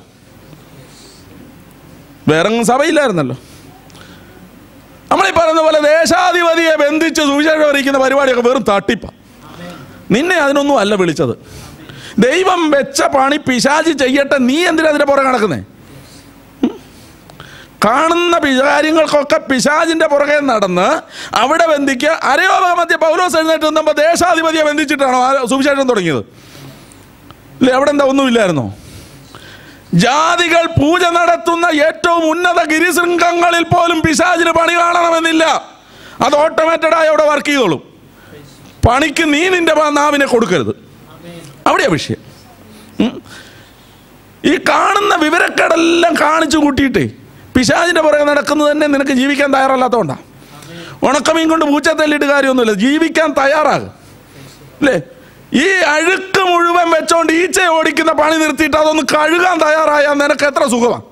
വേറെങ്ങും സഭയില്ലായിരുന്നല്ലോ നമ്മളീ പറയുന്ന പോലെ ദേശാധിപതിയെ ബന്ധിച്ച് സുവിശേഷം അറിയിക്കുന്ന പരിപാടിയൊക്കെ വെറും തട്ടിപ്പ നിന്നെ അതിനൊന്നും അല്ല വിളിച്ചത് ദൈവം വെച്ച പണി പിശാചി ചെയ്യട്ടെ നീ എന്തിനാ അതിന്റെ പുറകെ നടക്കുന്നേ ഉം? കാണുന്ന പി- കാര്യങ്ങൾക്കൊക്കെ പിശാചിന്റെ പുറകെ നടന്ന് അവിടെ ബന്ധിക്കുക അരയോപക മധ്യ പൗലോസ് എഴുന്നേറ്റ് നിന്നപ്പോൾ ദേശാധിപതിയെ ബന്ധിച്ചിട്ടാണോ ആ സുവിശേഷം തുടങ്ങിയത് ഇല്ലേ അവിടെ എന്താ ഒന്നുമില്ലായിരുന്നോ ജാതികൾ പൂജ നടത്തുന്ന ഏറ്റവും ഉന്നത ഗിരിശൃംഗങ്ങളിൽ പോലും പിശാചിന് പണി കാണണമെന്നില്ല അത് ഓട്ടോമാറ്റഡായി അവിടെ വർക്ക് ചെയ്തോളും പണിക്ക് നീ നിന്റെ പ- നാവിനെ കൊടുക്കരുത് അവിടെയാ വിഷയം ഉം. ഈ കാണുന്ന വിവരക്കേടെല്ലാം കാണിച്ചു കൂട്ടിയിട്ടേ പിശാചിന്റെ പുറകെ നടക്കുന്നത് തന്നെ നിനക്ക് ജീവിക്കാൻ തയ്യാറല്ലാത്തതുകൊണ്ടാ ഉണക്കമീൻ കൊണ്ട് പൂച്ച തല്ലിയിട്ട് കാര്യമൊന്നുമില്ല ജീവിക്കാൻ തയ്യാറാകും അല്ലേ ഈ അഴുക്ക് മുഴുവൻ വെച്ചോണ്ട് ഈച്ച ഓടിക്കുന്ന പണി നിർത്തിയിട്ട് അതൊന്ന് കഴുകാൻ തയ്യാറായാൽ നിനക്ക് എത്ര സുഖമാണ്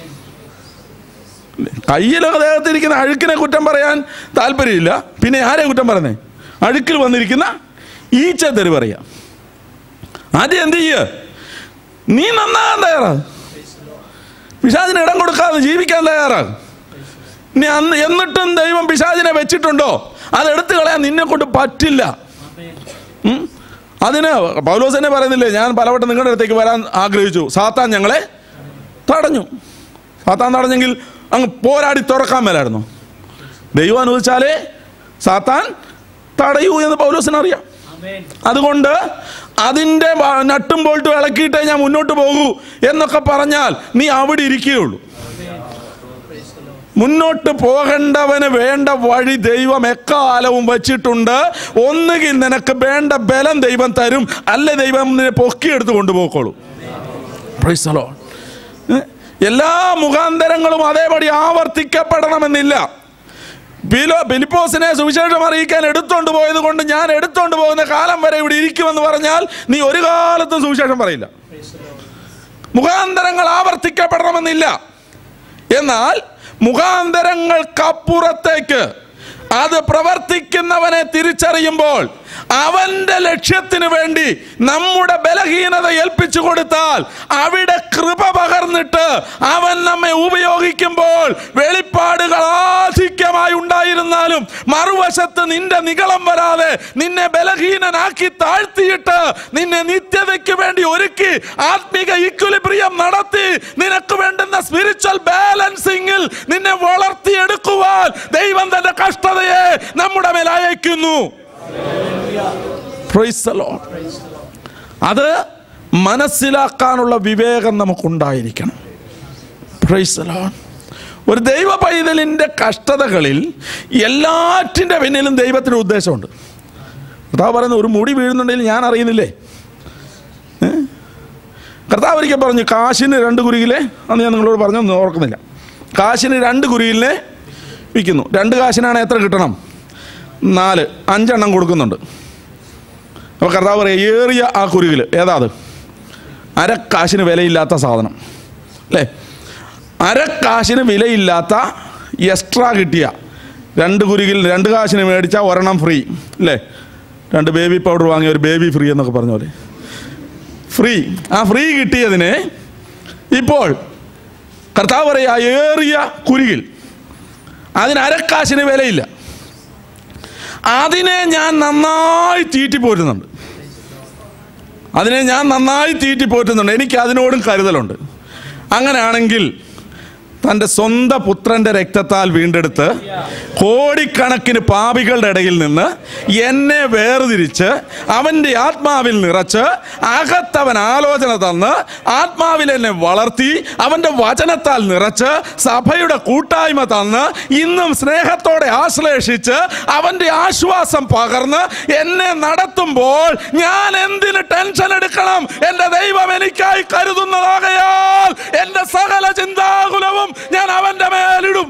കയ്യിലൊക്കെ ദേഹത്തിരിക്കുന്ന അഴുക്കിനെ കുറ്റം പറയാൻ താല്പര്യമില്ല പിന്നെ ആരെ കുറ്റം പറയുന്നേ അഴുക്കിൽ വന്നിരിക്കുന്ന ഈച്ച തെറി പറയാം ആദ്യം എന്ത് ചെയ്യ നീ നന്നാകാൻ തയ്യാറാകും പിശാചിന് ഇടം കൊടുക്കാതെ ജീവിക്കാൻ തയ്യാറാകും ഇനി അന്ന് എന്നിട്ടും ദൈവം പിശാചിനെ വെച്ചിട്ടുണ്ടോ അത് എടുത്തു കളയാൻ നിന്നെ കൊണ്ട് പറ്റില്ല ഉം? അതിന് പൗലോസ് തന്നെ പറയുന്നില്ലേ ഞാൻ പലവട്ടം നിങ്ങളുടെ അടുത്തേക്ക് വരാൻ ആഗ്രഹിച്ചു സാത്താൻ ഞങ്ങളെ തടഞ്ഞു സാത്താൻ തടഞ്ഞെങ്കിൽ അങ്ങ് പോരാടി തുറക്കാൻ മേലായിരുന്നു ദൈവം അനുവദിച്ചാലേ സാത്താൻ തടയൂ എന്ന് പൗലോസിന് അറിയാം അതുകൊണ്ട് അതിൻ്റെ വ- നട്ടും ബോൾട്ടും ഇളക്കിയിട്ടേ ഞാൻ മുന്നോട്ട് പോകൂ എന്നൊക്കെ പറഞ്ഞാൽ നീ അവിടെ ഇരിക്കുകയുള്ളൂ മുന്നോട്ട് പോകേണ്ടവന് വേണ്ട വഴി ദൈവം എക്കാലവും വച്ചിട്ടുണ്ട് ഒന്നുകിൽ നിനക്ക് വേണ്ട ബലം ദൈവം തരും അല്ല ദൈവം നിന്നെ പൊക്കിയെടുത്ത് കൊണ്ടുപോയിക്കോളൂ Praise the Lord. ഏ? എല്ലാ മുഖാന്തരങ്ങളും അതേപടി ആവർത്തിക്കപ്പെടണമെന്നില്ല ബിലോ ബിലിപ്പോസിനെ സുവിശേഷം അറിയിക്കാൻ എടുത്തോണ്ട് പോയത് കൊണ്ട് ഞാൻ എടുത്തോണ്ട് പോകുന്ന കാലം വരെ ഇവിടെ ഇരിക്കുമെന്ന് പറഞ്ഞാൽ നീ ഒരു കാലത്തും സുവിശേഷം പറയില്ല മുഖാന്തരങ്ങൾ ആവർത്തിക്കപ്പെടണമെന്നില്ല എന്നാൽ മുഖാന്തരങ്ങൾക്കപ്പുറത്തേക്ക് അത് പ്രവർത്തിക്കുന്നവനെ തിരിച്ചറിയുമ്പോൾ അവന്റെ ലക്ഷ്യത്തിന് വേണ്ടി നമ്മുടെ ബലഹീനത ഏൽപ്പിച്ചു കൊടുത്താൽ അവിടെ കൃപ പകർന്നിട്ട് അവൻ നമ്മെ ഉപയോഗിക്കുമ്പോൾ വെളിപ്പാടുകൾ ആധിക്യമായി ഉണ്ടായിരുന്നാലും മറുവശത്ത് നിന്റെ നികളം വരാതെ നിന്നെ ബലഹീനനാക്കി താഴ്ത്തിയിട്ട് നിന്നെ നിത്യതയ്ക്ക് വേണ്ടി ഒരുക്കി ആത്മീക ഇക്വലിബ്രിയം നടത്തി നിനക്ക് വേണ്ടുന്ന സ്പിരിച്വൽ ബാലൻസിങ്ങിൽ നിന്നെ വളർത്തിയെടുക്കുവാൻ ദൈവം തന്റെ കഷ്ടതയെ നമ്മുടെ മേൽ അയക്കുന്നു Praise the Lord. അത് മനസ്സിലാക്കാനുള്ള വിവേകം നമുക്കുണ്ടായിരിക്കണം Praise the Lord. ഒരു ദൈവ പൈതലിൻ്റെ കഷ്ടതകളിൽ എല്ലാറ്റിൻ്റെ പിന്നിലും ദൈവത്തിന് ഉദ്ദേശമുണ്ട് കർത്താവ് പറയുന്ന ഒരു മുടി വീഴുന്നുണ്ടെങ്കിൽ ഞാൻ അറിയുന്നില്ലേ ഏ? കർത്താവ് ഒരിക്കൽ പറഞ്ഞു കാശിന് രണ്ട് കുരുകിലെ അന്ന് ഞാൻ നിങ്ങളോട് പറഞ്ഞൊന്നും ഓർക്കുന്നില്ല കാശിന് രണ്ട് കുരുകിലിനെ വിൽക്കുന്നു രണ്ട് കാശിനാണ് എത്ര കിട്ടണം നാല് അഞ്ചെണ്ണം കൊടുക്കുന്നുണ്ട് അപ്പോൾ കർത്താവ് പറയുക ഏറിയ ആ കുരുകിൽ ഏതാ അത് അരക്കാശിന് വിലയില്ലാത്ത സാധനം അല്ലേ അരക്കാശിന് വിലയില്ലാത്ത എക്സ്ട്രാ കിട്ടിയ രണ്ട് കുരുകിൽ രണ്ട് കാശിന് മേടിച്ചാൽ ഒരെണ്ണം ഫ്രീ അല്ലേ രണ്ട് ബേബി പൗഡർ വാങ്ങിയ ഒരു ബേബി ഫ്രീ എന്നൊക്കെ പറഞ്ഞ പോലെ ഫ്രീ ആ ഫ്രീ കിട്ടിയതിന് ഇപ്പോൾ കർത്താവ് പറയുക ഏറിയ കുരുകിൽ അതിന് അരക്കാശിന് വിലയില്ല അതിനെ ഞാൻ നന്നായി തീറ്റിപ്പോറ്റുന്നുണ്ട് അതിനെ ഞാൻ നന്നായി തീറ്റിപ്പോറ്റുന്നുണ്ട് എനിക്ക് അതിനോടും കരുതലുണ്ട് അങ്ങനെയാണെങ്കിൽ തൻ്റെ സ്വന്തം പുത്രൻ്റെ രക്തത്താൽ വീണ്ടെടുത്ത് കോടിക്കണക്കിന് പാപികളുടെ ഇടയിൽ നിന്ന് എന്നെ വേർതിരിച്ച് അവൻ്റെ ആത്മാവിൽ നിറച്ച് അകത്തവൻ ആലോചന തന്ന് ആത്മാവിൽ എന്നെ വളർത്തി അവൻ്റെ വചനത്താൽ നിറച്ച് സഭയുടെ കൂട്ടായ്മ തന്ന് ഇന്നും സ്നേഹത്തോടെ ആശ്ലേഷിച്ച് അവൻ്റെ ആശ്വാസം പകർന്ന് എന്നെ നടത്തുമ്പോൾ ഞാൻ എന്തിന് ടെൻഷൻ എടുക്കണം എൻ്റെ ദൈവം എനിക്കായി കരുതുന്നതാകയാൽ എൻ്റെ സകല ചിന്താകുലവും ഞാൻ അവൻ്റെ മേലിടും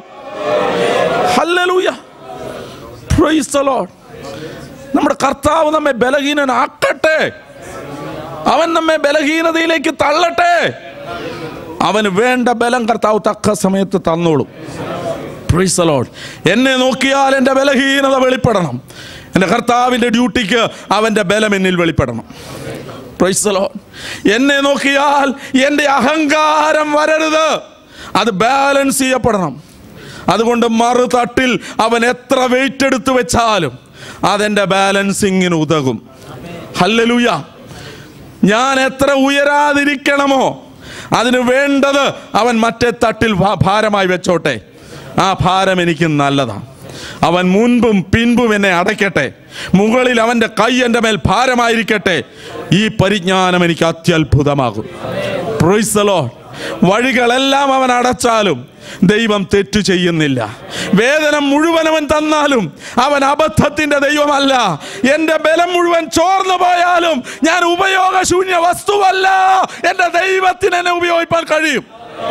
ഹല്ലേലൂയ പ്രൈസ് ദ ലോർഡ് നമ്മുടെ കർത്താവ് നമ്മെ ബലഹീനനാക്കട്ടെ അവൻ നമ്മെ ബലഹീനതയിലേക്ക് തള്ളട്ടെ അവന് വേണ്ട ബലം കർത്താവ് തക്ക സമയത്ത് തന്നോളും പ്രൈസ് ദ ലോർഡ് എന്നെ നോക്കിയാൽ എൻ്റെ ബലഹീനത വെളിപ്പെടണം എൻ്റെ കർത്താവിൻ്റെ ഡ്യൂട്ടിക്ക് അവൻ്റെ ബലം എന്നിൽ വെളിപ്പെടണം പ്രൈസ് ദ ലോർഡ് എന്നെ നോക്കിയാൽ എൻ്റെ അഹങ്കാരം വരരുത് അത് ബാലൻസ് ചെയ്യപ്പെടണം അതുകൊണ്ട് മറുതട്ടിൽ അവൻ എത്ര വെയിറ്റ് എടുത്തു വെച്ചാലും അതെൻ്റെ ബാലൻസിങ്ങിന് ഉതകും ഹല്ലലൂയ ഞാൻ എത്ര ഉയരാതിരിക്കണമോ അതിന് വേണ്ടത് അവൻ മറ്റേ തട്ടിൽ ഭാ- ഭാരമായി വെച്ചോട്ടെ ആ ഭാരം എനിക്ക് നല്ലതാണ് അവൻ മുൻപും പിൻപും എന്നെ അടയ്ക്കട്ടെ മുകളിൽ അവൻ്റെ കൈ എൻ്റെ മേൽ ഭാരമായിരിക്കട്ടെ ഈ പരിജ്ഞാനം എനിക്ക് അത്യത്ഭുതമാകും Praise the Lord. വഴികളെല്ലാം അവൻ അടച്ചാലും ദൈവം തെറ്റു ചെയ്യുന്നില്ല വേദന മുഴുവൻ അവൻ തന്നാലും അവൻ അബദ്ധത്തിന്റെ ദൈവമല്ല എൻ്റെ ബലം മുഴുവൻ ചോർന്നു പോയാലും ഞാൻ ഉപയോഗശൂന്യ വസ്തുവല്ല എൻ്റെ ദൈവത്തിന് എന്നെ ഉപയോഗിക്കാൻ കഴിയും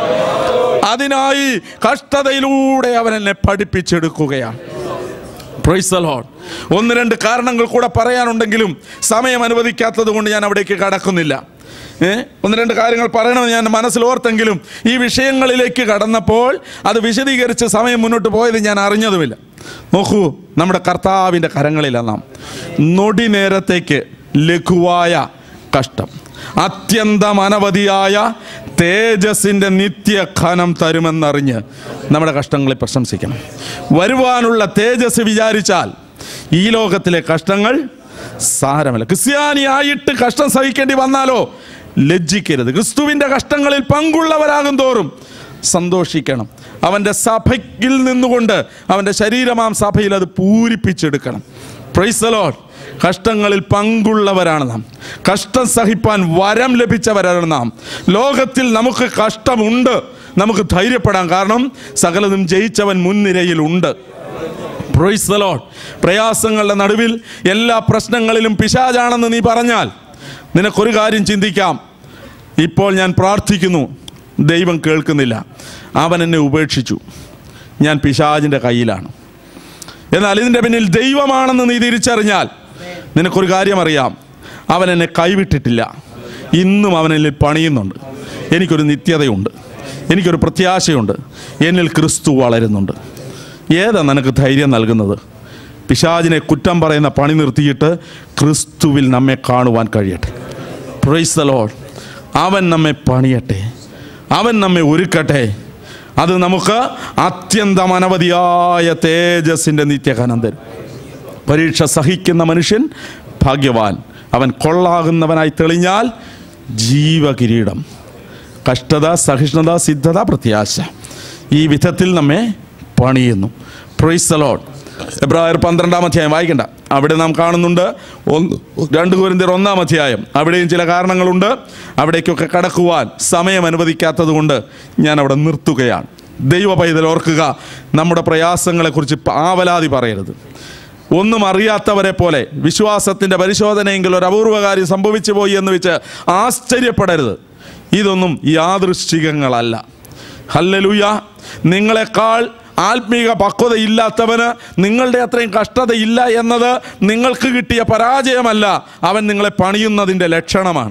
അതിനായി കഷ്ടതയിലൂടെ അവൻ എന്നെ പഠിപ്പിച്ചെടുക്കുകയാണ് Praise the Lord. ഒന്ന് രണ്ട് കാരണങ്ങൾ കൂടെ പറയാനുണ്ടെങ്കിലും സമയം അനുവദിക്കാത്തത് കൊണ്ട് ഞാൻ അവിടേക്ക് കടക്കുന്നില്ല ഏ ഒന്ന് രണ്ട് കാര്യങ്ങൾ പറയണമെന്ന് ഞാൻ മനസ്സിൽ ഓർത്തെങ്കിലും ഈ വിഷയങ്ങളിലേക്ക് കടന്നപ്പോൾ അത് വിശദീകരിച്ച് സമയം മുന്നോട്ട് പോയത് ഞാൻ അറിഞ്ഞതുമില്ല നോക്കൂ നമ്മുടെ കർത്താവിൻ്റെ കരങ്ങളിലാണ് നാം നൊടി നേരത്തേക്ക് ലഘുവായ കഷ്ടം അത്യന്തം അനവധിയായ തേജസ്സിൻ്റെ നിത്യഖനം തരുമെന്നറിഞ്ഞ് നമ്മുടെ കഷ്ടങ്ങളെ പ്രശംസിക്കണം വരുവാനുള്ള തേജസ് വിചാരിച്ചാൽ ഈ ലോകത്തിലെ കഷ്ടങ്ങൾ സാരമല്ല ക്രിസ്ത്യാനിയായിട്ട് കഷ്ടം സഹിക്കേണ്ടി വന്നാലോ ലജ്ജിക്കരുത് ക്രിസ്തുവിൻ്റെ കഷ്ടങ്ങളിൽ പങ്കുള്ളവരാകും തോറും സന്തോഷിക്കണം അവൻ്റെ സഭയിൽ നിന്നുകൊണ്ട് അവൻ്റെ ശരീരമാം സഭയിൽ അത് പൂരിപ്പിച്ചെടുക്കണം പ്രൈസലോട്ട് കഷ്ടങ്ങളിൽ പങ്കുള്ളവരാണ് നാം കഷ്ടം സഹിപ്പാൻ വരം ലഭിച്ചവരാണ് നാം ലോകത്തിൽ നമുക്ക് കഷ്ടമുണ്ട് നമുക്ക് ധൈര്യപ്പെടാം കാരണം സകലതും ജയിച്ചവൻ മുൻനിരയിലുണ്ട് പ്രൊയ്സ് ദ ലോർഡ് പ്രയാസങ്ങളുടെ നടുവിൽ എല്ലാ പ്രശ്നങ്ങളിലും പിശാചാണെന്ന് നീ പറഞ്ഞാൽ നിനക്കൊരു കാര്യം ചിന്തിക്കാം ഇപ്പോൾ ഞാൻ പ്രാർത്ഥിക്കുന്നു ദൈവം കേൾക്കുന്നില്ല അവൻ എന്നെ ഉപേക്ഷിച്ചു ഞാൻ പിശാചിൻ്റെ കയ്യിലാണ് എന്നാൽ ഇതിൻ്റെ പിന്നിൽ ദൈവമാണെന്ന് നീ തിരിച്ചറിഞ്ഞാൽ നിനക്കൊരു കാര്യം അറിയാം അവൻ എന്നെ കൈവിട്ടിട്ടില്ല ഇന്നും അവനിൽ പണിയുന്നുണ്ട് എനിക്കൊരു നിത്യതയുണ്ട് എനിക്കൊരു പ്രത്യാശയുണ്ട് എന്നിൽ ക്രിസ്തു വളരുന്നുണ്ട് ഏതാ നിനക്ക് ധൈര്യം നൽകുന്നത് പിശാചിനെ കുറ്റം പറയുന്ന പണി നിർത്തിയിട്ട് ക്രിസ്തുവിൽ നമ്മെ കാണുവാൻ കഴിയട്ടെ പ്രൈസ് ദ ലോഡ് അവൻ നമ്മെ പണിയട്ടെ അവൻ നമ്മെ ഒരുക്കട്ടെ അത് നമുക്ക് അത്യന്തം അനവധിയായ തേജസ്സിൻ്റെ നിത്യഘനം തരും പരീക്ഷ സഹിക്കുന്ന മനുഷ്യൻ ഭാഗ്യവാൻ അവൻ കൊള്ളാകുന്നവനായി തെളിഞ്ഞാൽ ജീവകിരീടം കഷ്ടത സഹിഷ്ണുത സിദ്ധത പ്രത്യാശ ഈ വിധത്തിൽ നമ്മെ പണിയുന്നു പ്രൊയ്സ് ലോഡ് എബ്രായർ പന്ത്രണ്ടാം അധ്യായം വായിക്കണ്ട അവിടെ നാം കാണുന്നുണ്ട് ഒന്ന് രണ്ട് കുരിന്തിയർ ഒന്നാം അധ്യായം അവിടെയും ചില കാരണങ്ങളുണ്ട് അവിടേക്കൊക്കെ കടക്കുവാൻ സമയം അനുവദിക്കാത്തത് കൊണ്ട് ഞാൻ അവിടെ നിർത്തുകയാണ് ദൈവ പൈതൽ ഓർക്കുക നമ്മുടെ പ്രയാസങ്ങളെക്കുറിച്ച് ആവലാതി പറയരുത് ഒന്നും അറിയാത്തവരെ പോലെ വിശ്വാസത്തിൻ്റെ പരിശോധനയെങ്കിൽ ഒരു അപൂർവകാര്യം സംഭവിച്ചു പോയി എന്ന് വെച്ച് ആശ്ചര്യപ്പെടരുത് ഇതൊന്നും യാദൃശ്ചികങ്ങളല്ല ഹല്ലലുയ നിങ്ങളെക്കാൾ ആത്മീക പക്വതയില്ലാത്തവന് നിങ്ങളുടെ അത്രയും കഷ്ടതയില്ല എന്നത് നിങ്ങൾക്ക് കിട്ടിയ പരാജയമല്ല അവൻ നിങ്ങളെ പണിയുന്നതിൻ്റെ ലക്ഷണമാണ്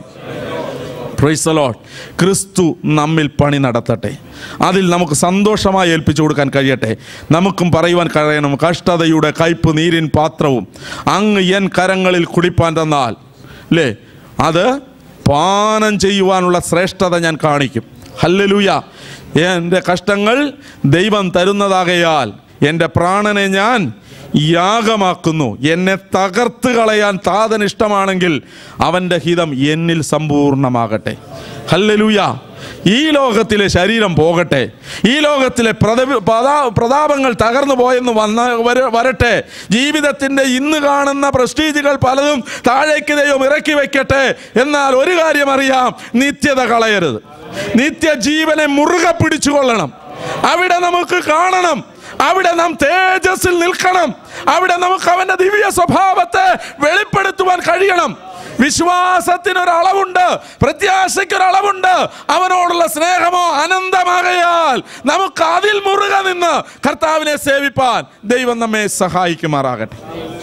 പ്രൈസ് ലോഡ് ക്രിസ്തു നമ്മിൽ പണി നടത്തട്ടെ അതിൽ നമുക്ക് സന്തോഷമായി ഏൽപ്പിച്ചു കൊടുക്കാൻ കഴിയട്ടെ നമുക്കും പറയുവാൻ കഴിയണം കഷ്ടതയുടെ കയ്പ് നീരിൻ പാത്രവും അങ്ങ് എൻ കരങ്ങളിൽ കുടിപ്പാൻ തന്നാൽ അല്ലേ അത് പാനം ചെയ്യുവാനുള്ള ശ്രേഷ്ഠത ഞാൻ കാണിക്കും ഹല്ലലൂയ എൻ്റെ കഷ്ടങ്ങൾ ദൈവം തരുന്നതാകയാൽ എൻ്റെ പ്രാണനെ ഞാൻ യാഗമാക്കുന്നു എന്നെ തകർത്ത് കളയാൻ താതൻ ഇഷ്ടമാണെങ്കിൽ അവൻ്റെ ഹിതം എന്നിൽ സമ്പൂർണ്ണമാകട്ടെ ഹല്ലലൂയ ഈ ലോകത്തിലെ ശരീരം പോകട്ടെ ഈ ലോകത്തിലെ പ്രത- പ്രതാ- പ്രതാപങ്ങൾ തകർന്നു പോയെന്ന് വന്ന വര- വരട്ടെ ജീവിതത്തിൻ്റെ ഇന്ന് കാണുന്ന പ്രസ്റ്റീജുകൾ പലതും താഴേക്ക് ദൈവം ഇറക്കി വെക്കട്ടെ എന്നാൽ ഒരു കാര്യം അറിയാം നിത്യത കളയരുത് നിത്യജീവനെ മുറുകെ പിടിച്ചുകൊള്ളണം അവിടെ നമുക്ക് കാണണം അവിടെ നാം തേജസ്സിൽ നിൽക്കണം അവിടെ നമുക്ക് അവന്റെ ദിവ്യ സ്വഭാവത്തെ വെളിപ്പെടുത്തുവാൻ കഴിയണം വിശ്വാസത്തിനൊരളവുണ്ട് പ്രത്യാശയ്ക്കൊരളവുണ്ട് അവനോടുള്ള സ്നേഹമോ അനന്തമാകയാൽ നമുക്ക് അതിൽ മുറുക നിന്ന് കർത്താവിനെ സേവിപ്പാൻ ദൈവം നമ്മെ സഹായിക്കുമാറാകട്ടെ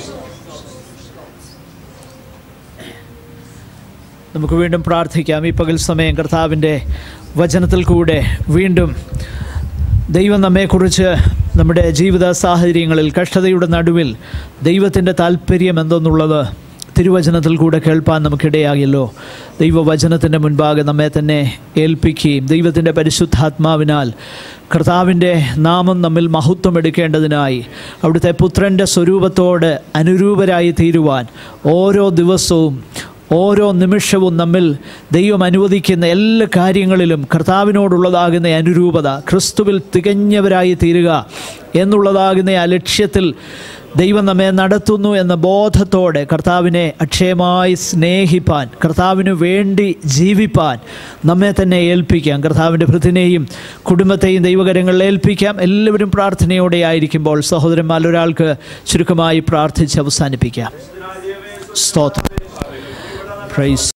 നമുക്ക് വീണ്ടും പ്രാർത്ഥിക്കാം ഈ പകൽ സമയം കർത്താവിൻ്റെ വചനത്തിൽ കൂടെ വീണ്ടും ദൈവം നമ്മെക്കുറിച്ച് നമ്മുടെ ജീവിത സാഹചര്യങ്ങളിൽ കഷ്ടതയുടെ നടുവിൽ ദൈവത്തിൻ്റെ താല്പര്യം എന്തെന്നുള്ളത് തിരുവചനത്തിൽ കൂടെ കേൾപ്പാൻ നമുക്കിടയാകില്ലോ ദൈവവചനത്തിൻ്റെ മുൻപാകെ നമ്മെ തന്നെ ഏൽപ്പിക്കുകയും ദൈവത്തിൻ്റെ പരിശുദ്ധാത്മാവിനാൽ കർത്താവിൻ്റെ നാമം നമ്മിൽ മഹത്വം എടുക്കേണ്ടതിനായി അവിടുത്തെ പുത്രൻ്റെ സ്വരൂപത്തോട് അനുരൂപരായി തീരുവാൻ ഓരോ ദിവസവും ഓരോ നിമിഷവും നമ്മിൽ ദൈവം അനുവദിക്കുന്ന എല്ലാ കാര്യങ്ങളിലും കർത്താവിനോടുള്ളതാകുന്ന അനുരൂപത ക്രിസ്തുവിൽ തികഞ്ഞവരായി തീരുക എന്നുള്ളതാകുന്ന ആ ലക്ഷ്യത്തിൽ ദൈവം നമ്മെ നടത്തുന്നു എന്ന ബോധത്തോടെ കർത്താവിനെ അക്ഷയമായി സ്നേഹിപ്പാൻ കർത്താവിന് വേണ്ടി ജീവിപ്പാൻ നമ്മെ തന്നെ ഏൽപ്പിക്കാം കർത്താവിൻ്റെ ഭൃത്തിനെയും കുടുംബത്തെയും ദൈവകരങ്ങളിൽ ഏൽപ്പിക്കാം എല്ലാവരും പ്രാർത്ഥനയോടെ ആയിരിക്കുമ്പോൾ സഹോദരന്മാർ ഒരാൾക്ക് ചുരുക്കമായി പ്രാർത്ഥിച്ച് അവസാനിപ്പിക്കാം സ്തോത്രം പ്രൈസ്